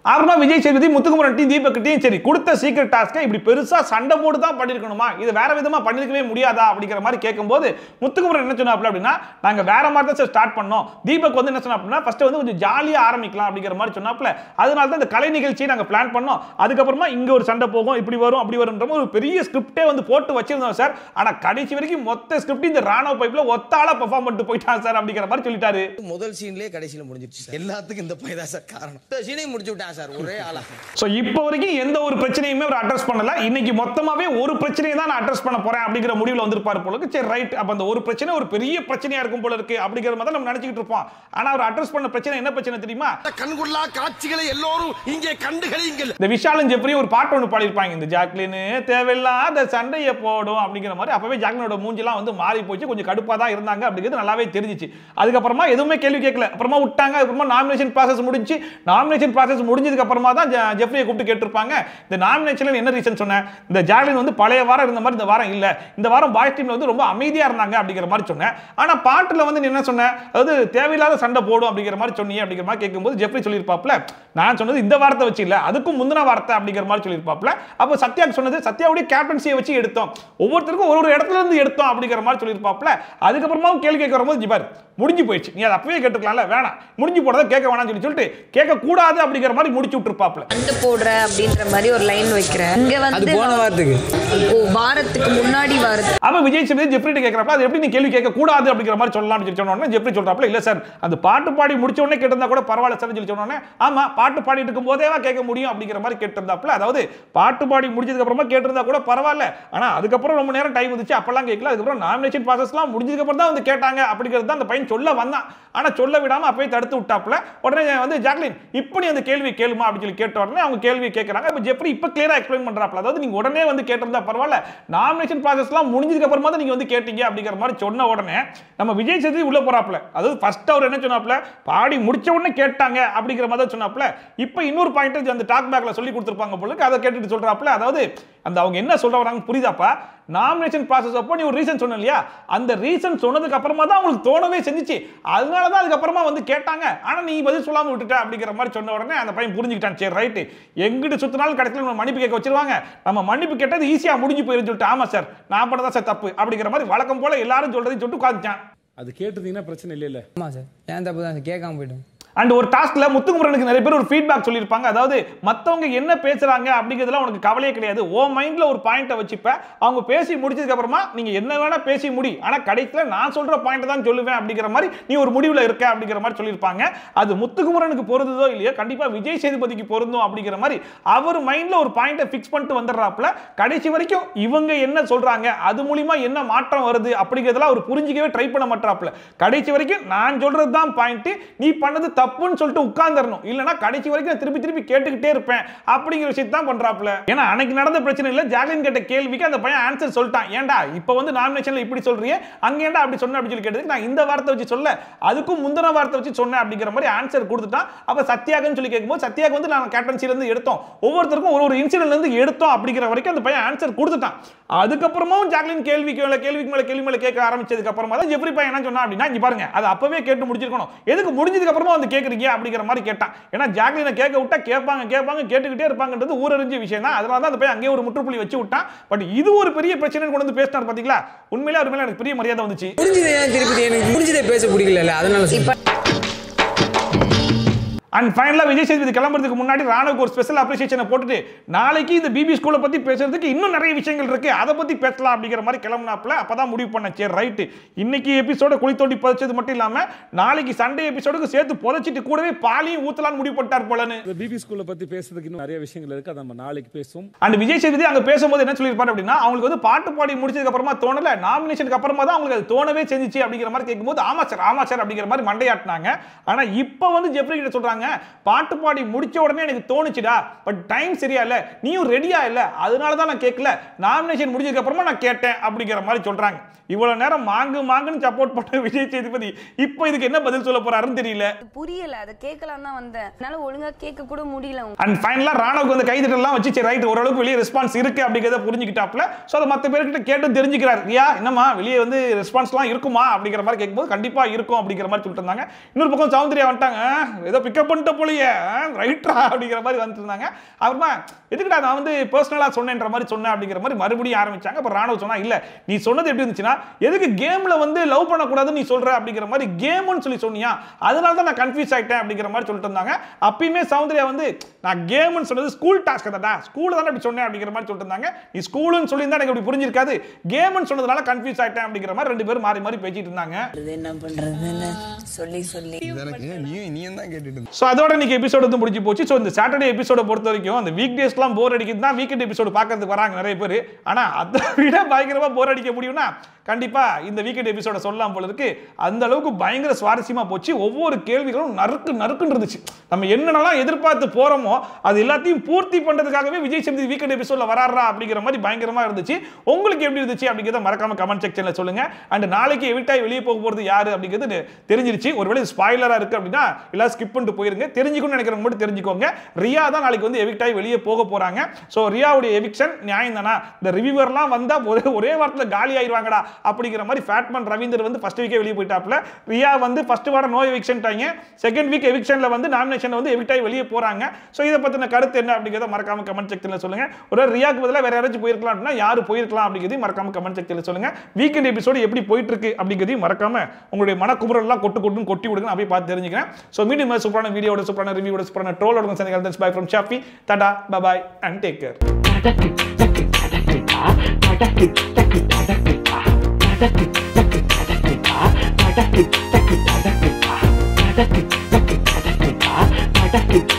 அப்புறமா விஜய் சேதுபதி முத்துக்குமரன் தீபக் கிட்டையும் சரி கொடுத்த சீக்கிரம் டாஸ்க்கை இப்படி பெருசா சண்டை போட்டு தான் பண்ணிருக்கணுமா இது வேற விதமா பண்ணிருக்கவே முடியாதா அப்படிங்கிற மாதிரி கேட்கும்போது முத்துக்குமரன் என்ன சொன்னாப்ல அப்படின்னா நாங்க வேற மாதிரி தான் சார் ஸ்டார்ட் பண்ணோம் தீபக் வந்து என்ன சொன்னா அப்படின்னா ஃபர்ஸ்ட் வந்து கொஞ்சம் ஜாலியா ஆரம்பிக்கலாம் அப்படிங்கிற மாதிரி சொன்னாப்ல அதனால தான் இந்த கலை நிகழ்ச்சியை நாங்க பிளான் பண்ணோம் அதுக்கப்புறமா இங்க ஒரு சண்டை போகும் இப்படி வரும் அப்படி வரும்ன்ற மாதிரி ஒரு பெரிய ஸ்கிரிப்டே வந்து போட்டு வச்சிருந்தோம் சார் ஆனா கடைசி வரைக்கும் மொத்த ஸ்கிரிப்ட் இந்த ராணுவ பைப்ல ஒத்தாளா பெர்ஃபார்ம் பண்ணிட்டு போயிட்டான் சார் அப்படிங்கிற மாதிரி சொல்லிட்டாரு முதல் சீன்லயே கடைசியில முடிஞ்சிருச்சு சார் எல்லாத்துக்கும் இந்த பையன் தான் சார் காரணம் இந்த சீனையும் முடிச்சு விட்டான் சார் ஒரே ஆளா சோ இப்போ வரைக்கும் எந்த ஒரு பிரச்சனையுமே அவர் அட்ரஸ் பண்ணல இன்னைக்கு மொத்தமாவே ஒரு பிரச்சனையை தான் நான் அட்ரஸ் பண்ண போறேன் அப்படிங்கிற முடிவுல வந்திருப்பாரு போல இருக்கு. சரி ரைட் அப்ப அந்த ஒரு பிரச்சனை ஒரு பெரிய பிரச்சனையா இருக்கும் போல இருக்கு அப்படிங்கிற மாதிரி நம்ம நினைச்சிட்டு இருப்போம் ஆனா அவர் அட்ரஸ் பண்ண பிரச்சனை என்ன பிரச்சனை தெரியுமா கண்கொள்ளா காட்சிகளை எல்லோரும் இங்கே கண்டுகளியுங்கள் இந்த விஷாலும் ஜெப்ரியும் ஒரு பாட்டு ஒன்று பாடியிருப்பாங்க இந்த ஜாக்லின் தேவையில்லாத சண்டையை போடும் அப்படிங்கிற மாதிரி அப்பவே ஜாக்லினோட மூஞ்சிலாம் வந்து மாறி போச்சு கொஞ்சம் கடுப்பா தான் இருந்தாங்க அப்படிங்கிறது நல்லாவே தெரிஞ்சிச்சு அதுக்கப்புறமா எதுவுமே கேள்வி கேட்கல அப்புறமா விட்டாங்க அதுக்கப்புறமா நாமினேஷன் ப்ராசஸ் முடிஞ்சு நாமினேஷன் ப்ராசஸ் முடிஞ்சதுக்கு அப்புறமா தான் ஜெ- ஜெஃப்ரியை கூப்பிட்டு கேட்டிருப்பாங்க இந்த நாமினேஷன்ல என்ன ரீசன் சொன்னேன் இந்த ஜாக்லின் வந்து பழைய வாரம் இருந்த மாதிரி இந்த வாரம் இல்ல இந்த வாரம் பாய்ஸ் டீம்ல வந்து ரொம்ப அமைதியா இருந்தாங்க அப்படிங்கிற மாதிரி சொன்னேன் ஆனா பாட்டுல வந்து நீ என்ன சொன்ன அதாவது தேவையில்லாத சண்டை போடும் அப்படிங்கிற மாதிரி சொன்னீங்க அப்படிங்கிற மாதிரி கேட்கும்போது ஜெஃப்ரி சொல்லியிருப்பாப்ல நான் சொன்னது இந்த வார்த்தை வச்சு இல்ல அதுக்கும் முந்தின வார்த்தை அப்படிங்கிற மாதிரி சொல்லியிருப்பாப்ல அப்போ சத்யாக்கு சொன்னது சத்யாவுடைய கேப்டன்சியை வச்சு எடுத்தோம் ஒவ்வொருத்தருக்கும் ஒரு ஒரு இடத்துல இருந்து எடுத்தோம் அப்படிங்கிற மாதிரி சொல்லியிருப்பாப்ல அதுக்கப்புறமாவும் கேள்வி கேட்க வரும்போது ஜிபார் முடிஞ்சு போயிடுச்சு நீ அதை அப்பவே கேட்டுக்கலாம்ல வேணாம் முடிஞ்சு போனதை கேட்க வேணாம்னு சொல்லி சொல்லிட்டு கேட்க கூடாது அப்படிங்கிற மாதிரி முடிச்சு விட்டுருப்பாப்ல சண்டை போடுற அப்படின்ற மாதிரி ஒரு லைன் வைக்கிறேன் இங்க வந்து போன வாரத்துக்கு ஓ வாரத்துக்கு முன்னாடி வாரத்துக்கு அப்ப விஜய் சேதுபதி ஜெஃப்ரிட்ட கேட்கறப்ப அது எப்படி நீ கேள்வி கேட்க கூடாது அப்படிங்கிற மாதிரி சொல்லலாம் சொல்லி சொன்ன உடனே ஜெஃப்ரி சொல்றாப்ல இல்ல சார் அந்த பாட்டு பாடி முடிச்ச உடனே கேட்டிருந்தா கூட பரவாயில்ல சார் சொல்லி சொன்ன உடனே ஆமா பாட்டு பாடிட்டு இருக்கும் போதேவா கேட்க முடியும் அப்படிங்கிற மாதிரி கேட்டிருந்தாப்ல அதாவது பாட்டு பாடி முடிச்சதுக்கு அப்புறமா கேட்டிருந்தா கூட பரவாயில்ல ஆனா அதுக்கப்புறம் ரொம்ப நேரம் டைம் வந்துச்சு அப்பெல்லாம் கேட்கல அதுக்கப்புறம் நாமினேஷன் ப்ராசஸ்லாம் முடிஞ்சதுக்கு அப்புறம் தான் வந்து கேட்டாங்க அப்படிங்கிறது தான் அந்த பையன் சொல்ல வந்தான் ஆனா சொல்ல விடாம அப்பயே தடுத்து விட்டாப்ல உடனே வந்து ஜாக்லின் இப்போ நீ அந்த கேள்வி கேளுமா அப்படின்னு சொல்லி கேட்ட உடனே அவங்க கேள்வி கேட்கறாங்க இப்போ ஜெஃப்ரி இப்போ கிளியரா எக்ஸ்பிளைன் பண்றாப்ல அதாவது நீங்க உடனே வந்து கேட்டிருந்தா பரவாயில்ல நாமினேஷன் ப்ராசஸ்லாம் முடிஞ்சதுக்கு அப்புறமா தான் நீங்க வந்து கேட்டீங்க அப்படிங்கிற மாதிரி சொன்ன உடனே நம்ம விஜய் சேதுபதி உள்ள போறாப்ல அதாவது ஃபர்ஸ்ட் அவர் என்ன சொன்னாப்ல பாடி முடிச்ச உடனே கேட்டாங்க அப்படிங்கிற மாதிரி தான் சொன்னாப்ல இப்போ இன்னொரு பாயிண்ட் அந்த டாக் பேக்ல சொல்லி கொடுத்துருப்பாங்க போல இருக்கு. அதை கேட்டுட்டு சொல்றாப்ல அதாவது அந்த அவங்க என்ன சொல்ற வராங்க புரியுதாப்பா நாமினேஷன் ப்ராசஸ் அப்போ நீ ஒரு ரீசன் சொன்ன இல்லையா அந்த ரீசன் சொன்னதுக்கு அப்புறமா தான் அவங்களுக்கு தோணவே செஞ்சுச்சு அதனால தான் அதுக்கப்புறமா வந்து கேட்டாங்க ஆனா நீ பதில் சொல்லாம விட்டுட்ட அப்படிங்கிற மாதிரி சொன்ன உடனே அந்த பையன் புரிஞ்சுக்கிட்டான் சரி ரைட்டு எங்கிட்டு சுத்தினாலும் கடைசியில் நம்ம மன்னிப்பு கேட்க வச்சிருவாங்க நம்ம மன்னிப்பு கேட்டது ஈஸியா முடிஞ்சு போயிருந்து சொல்லிட்டு ஆமா சார் நான் பண்ணதான் சார் தப்பு அப்படிங்கிற மாதிரி வழக்கம் போல எல்லாரும் சொல்றதையும் சொல்லிட்டு உட்காந்துச்சான் அது கேட்டிருந்தீங்கன்னா பிரச்சனை இல்லைல்ல ஆமா சார் ஏன் தப்பு தான் சார் கேட்காம போயிட்டோம் அண்ட் ஒரு டாஸ்க்ல முத்துக்குமரனுக்கு நிறைய பேர் ஒரு ஃபீட்பேக் சொல்லியிருப்பாங்க அதாவது மத்தவங்க என்ன பேசுறாங்க அப்படிங்கிறதுல உனக்கு கவலையே கிடையாது ஓ மைண்ட்ல ஒரு பாயிண்ட்டை வச்சுப்ப அவங்க பேசி முடிச்சதுக்கு அப்புறமா நீங்க என்ன வேணா பேசி முடி ஆனா கடைசியில நான் சொல்ற பாயிண்ட் தான் சொல்லுவேன் அப்படிங்கிற மாதிரி நீ ஒரு முடிவுல இருக்க அப்படிங்கிற மாதிரி சொல்லியிருப்பாங்க அது முத்துக்குமரனுக்கு பொருந்ததோ இல்லையோ கண்டிப்பா விஜய் சேதுபதிக்கு பொருந்தும் அப்படிங்கிற மாதிரி அவர் மைண்ட்ல ஒரு பாயிண்ட்டை ஃபிக்ஸ் பண்ணிட்டு வந்துடுறாப்புல கடைசி வரைக்கும் இவங்க என்ன சொல்றாங்க அது மூலியமா என்ன மாற்றம் வருது அப்படிங்கிறதெல்லாம் அவர் புரிஞ்சிக்கவே ட்ரை பண்ண மாட்டாப்புல கடைசி வரைக்கும் நான் சொல்றது தான் பாயிண்ட் நீ பண்ணது தப்புன்னு சொல்லிட்டு உட்கார்ந்துடணும் இல்லைன்னா கடைசி வரைக்கும் நான் திருப்பி திருப்பி கேட்டுக்கிட்டே இருப்பேன் அப்படிங்கிற விஷயத்தை தான் பண்றாப்புல ஏன்னா அன்னைக்கு நடந்த பிரச்சனை இல்ல ஜாக்லின் கேட்ட கேள்விக்கு அந்த பையன் ஆன்சர் சொல்லிட்டான் ஏன்டா இப்போ வந்து நாமினேஷன்ல இப்படி சொல்றியே அங்க ஏன்டா அப்படி சொன்ன அப்படின்னு சொல்லி கேட்டதுக்கு நான் இந்த வார்த்தை வச்சு சொல்ல அதுக்கும் முந்தின வார்த்தை வச்சு சொன்னேன் அப்படிங்கிற மாதிரி ஆன்சர் கொடுத்துட்டான் அப்ப சத்யாகன்னு சொல்லி கேட்கும்போது சத்யாக்கு வந்து நான் கேப்டன்சில இருந்து எடுத்தோம் ஒவ்வொருத்தருக்கும் ஒரு ஒரு இன்சிடென்ட்ல இருந்து எடுத்தோம் அப்படிங்கிற வரைக்கும் அந்த பையன் ஆன்சர் கொடுத்துட்டான் அதுக்கப்புறமும் ஜாக்லின் கேள்விக்கு மேல கேள்விக்கு மேல கேள்வி மேல கேட்க ஆரம்பிச்சதுக்கு அப்புறமா தான் ஜெஃப்ரி பையன் என்ன சொன்னா அப்படின்னா இங்க பாருங்க அது அப்பவே கேட்டு முடிச்சிருக்கணும் எதுக்கு முடிஞ்சதுக்கு அப்புறமா வந்து கேக்குறீங்க அப்படிங்கிற மாதிரி கேட்டான் ஏன்னா ஜாக்லினை கேட்க விட்டா கேட்பாங்க கேட்பாங்க கேட்டுக்கிட்டே இருப்பாங்கன்றது ஊரறிஞ்ச விஷயம் தான் அதனால தான் அந்த பையன் அங்கேயே ஒரு முற்றுப்புள்ளி வச்சு விட்டான் பட் இது ஒரு பெரிய பிரச்சனை கொண்டு வந்து பேசினார் பாத்தீங்களா உண்மையிலே அவர் மேல எனக்கு பெரிய மரியாதை வந்துச்சு முடிஞ்சது ஏன் திருப்பி எனக்கு முடிஞ்சதே பேச பிடிக்கல அதனால சொல்றேன். அண்ட் ஃபைனலா விஜய் சேதுபதி கிளம்புறதுக்கு முன்னாடி ராணுவுக்கு ஒரு ஸ்பெஷல் அப்ரிசியேஷனை போட்டுட்டு நாளைக்கு இந்த பிபி ஸ்கூலை பத்தி பேசுறதுக்கு இன்னும் நிறைய விஷயங்கள் இருக்கு அதை பத்தி பேசலாம் அப்படிங்கிற மாதிரி கிளம்புனாப்ல அப்பதான் முடிவு பண்ண சரி ரைட்டு இன்னைக்கு எபிசோட குழி தோண்டி புதைச்சது மட்டும் இல்லாம நாளைக்கு சண்டே எபிசோடுக்கு சேர்த்து புதைச்சிட்டு கூடவே பாலியும் ஊத்தலாம்னு முடிவு பண்ணிட்டார் போலன்னு இந்த பிபி ஸ்கூலை பத்தி பேசுறதுக்கு இன்னும் நிறைய விஷயங்கள் இருக்கு அதை நம்ம நாளைக்கு பேசுவோம் அண்ட் விஜய் சேதுபதி அங்க பேசும்போது என்ன சொல்லியிருப்பாரு அப்படின்னா அவங்களுக்கு வந்து பாட்டு பாடி முடிச்சதுக்கு அப்புறமா தோணல நாமினேஷனுக்கு அப்புறமா தான் அவங்களுக்கு அது தோணவே செஞ்சுச்சு அப்படிங்கிற மாதிரி கேட்கும்போது ஆமா சார் ஆமா சார் அப்படிங்கிற மாதிரி மண்டையாட்டினாங்க ஆனா இப்போ வந்து ஜெஃப்ரி கிட்ட சொல்றாங்க பாட்டு பாடி முடிச்ச உடனே எனக்கு தோணுச்சுடா பட் டைம் சரியா இல்ல நீயும் ரெடியா இல்ல அதனால தான் நான் கேட்கல நாமினேஷன் முடிஞ்சதுக்கு அப்புறமா நான் கேட்டேன் அப்படிங்கிற மாதிரி சொல்றாங்க இவ்வளவு நேரம் மாங்கு மாங்குன்னு சப்போர்ட் பண்ண விஜய் சேதுபதி இப்போ இதுக்கு என்ன பதில் சொல்ல போறாருன்னு தெரியல புரியல அதை கேட்கலாம் தான் வந்தேன் என்னால ஒழுங்கா கேட்க கூட முடியல அண்ட் ஃபைனலா ராணுவுக்கு வந்து கைதட்டலாம் வச்சு சரி ரைட் ஓரளவுக்கு வெளியே ரெஸ்பான்ஸ் இருக்கு அப்படிங்கிறத புரிஞ்சுக்கிட்டாப்ல ஸோ அதை மற்ற பேர்கிட்ட கேட்டு தெரிஞ்சுக்கிறார் ஐயா என்னம்மா வெளியே வந்து ரெஸ்பான்ஸ்லாம் இருக்குமா அப்படிங்கிற மாதிரி கேட்கும்போது கண்டிப்பா இருக்கும் அப்படிங்கிற மாதிரி சொல்லிட்டு இருந்தாங்க இன்னொரு பக்கம் சௌந்தர்யா வந்துட்டாங்க "ஆ, ஏதோ பிக்கப் பண்ணிட்ட போலயே ரைட்ரா அப்படிங்கிற மாதிரி வந்துட்டு இருந்தாங்க அப்புறமா எதுக்குடா நான் வந்து பர்சனலாக சொன்னேன்ற மாதிரி சொன்னேன் அப்படிங்கிற மாதிரி மறுபடியும் ஆரம்பிச்சாங்க அப்புறம் ராணுவ சொன்னா இல்ல நீ சொன்னது எப்படி இருந்துச்சுன்னா எதுக்கு கேம்ல வந்து லவ் பண்ணக்கூடாதுன்னு நீ சொல்ற அப்படிங்கிற மாதிரி கேம்னு சொல்லி சொன்னியா அதனால தான் நான் கன்ஃபியூஸ் ஆயிட்டேன் அப்படிங்கிற மாதிரி சொல்லிட்டு இருந்தாங்க அப்பயுமே சௌந்தர்யா வந்து நான் கேம்னு சொன்னது ஸ்கூல் டாஸ்க் தான்டா ஸ்கூல்ல தானே அப்படி சொன்னேன் அப்படிங்கிற மாதிரி சொல்லிட்டு இருந்தாங்க நீ ஸ்கூல்னு சொல்லி எனக்கு அப்படி புரிஞ்சிருக்காது கேம்னு சொன்னதுனால கன்ஃபியூஸ் ஆயிட்டேன் அப்படிங்கிற மாதிரி ரெண்டு பேரும் மாறி மாறி பேசிட்டு இருந்தாங்க என்ன பண்றதுன்னு சொல்லி சொல்லி ஸோ அதோட இன்னைக்கு எபிசோடு வந்து முடிஞ்சு போச்சு ஸோ இந்த சாட்டர்டே எபிசோட பொறுத்த வரைக்கும் அந்த வீக் டேஸ்லாம் போர் அடிக்குது தான் வீக்கெண்ட் எபிசோடு பார்க்கறதுக்கு வராங்க நிறைய பேர் ஆனால் அதை விட பயங்கரமாக போர் அடிக்க முடியும்னா கண்டிப்பா இந்த வீக்கெண்ட் எபிசோட சொல்லலாம் போல இருக்கு அந்த அளவுக்கு பயங்கர சுவாரஸ்யமா போச்சு ஒவ்வொரு கேள்விகளும் நறுக்கு நறுக்குன்னு இருந்துச்சு நம்ம என்னென்னலாம் எதிர்பார்த்து போறோமோ அது எல்லாத்தையும் பூர்த்தி பண்றதுக்காகவே விஜய் சேதுபதி வீக்கெண்ட் எபிசோட்ல வராரா அப்படிங்கிற மாதிரி பயங்கரமா இருந்துச்சு உங்களுக்கு எப்படி இருந்துச்சு அப்படிங்கிறத மறக்காம கமெண்ட் செக்ஷன்ல சொல்லுங்க அண்ட் நாளைக்கு எவிட்டாய் வெளியே போக போறது யாரு அப்படிங்கிறது தெரிஞ்சிருச்சு ஒருவேளை ஸ்பாய்லரா இருக்கு அப்படின்னா எல்லாம் ஸ்கிப் பண்ணிட்டு போயிருங்க தெரிஞ்சுக்கணும்னு நினைக்கிறவங்க மட்டும் தெரிஞ்சுக்கோங்க ரியா தான் நாளைக்கு வந்து எவிக்டாய் வெளியே போக போறாங்க ஸோ ரியாவுடைய எவிக்ஷன் நியாயம் தானா இந்த ரிவ்யூவர்லாம் வந்தா ஒரே ஒரே வாரத்தில் காலி ஆயிருவாங்கடா அப்படிங்கிற மாதிரி ஃபேட்மேன் ரவீந்தர் வந்து ஃபர்ஸ்ட் வீக்கே வெளியே போயிட்டாப்ல ரியா வந்து ஃபர்ஸ்ட் வாரம் நோ எவிக்ஷன் டாங்க செகண்ட் வீக் எவிக்ஷன்ல வந்து நாமினேஷன் வந்து எவிக்டாய் வெளியே போறாங்க ஸோ இதை பத்தின கருத்து என்ன அப்படிங்கிறத மறக்காம கமெண்ட் செக்ஷன்ல சொல்லுங்க ஒரு ரியாக்கு பதிலாக வேற யாராச்சும் போயிருக்கலாம் அப்படின்னா யாரு போயிருக்கலாம் அப்படிங்கிறதையும் மறக்காம கமெண்ட் செக்ஷன்ல சொல்லுங்க வீக்கெண்ட் எபிசோடு எப்படி போயிட்டு இருக்கு அப்படிங்கிறதையும் மறக்காம உங்களுடைய மனக்குமுறலாம் கொட்டு கொட்டுன்னு கொட்டி விடுங்க நான் போய் பார்த்து தெரிஞ்சுக்கிறேன் ஸோ மீண்டும் இந்த சூப்பரான வீடியோட சூப்பரான ரிவ்யூட சூப்பரான ட்ரோலோட சந்திக்கிறேன் bye from Shafi tata bye bye and take care Thank you.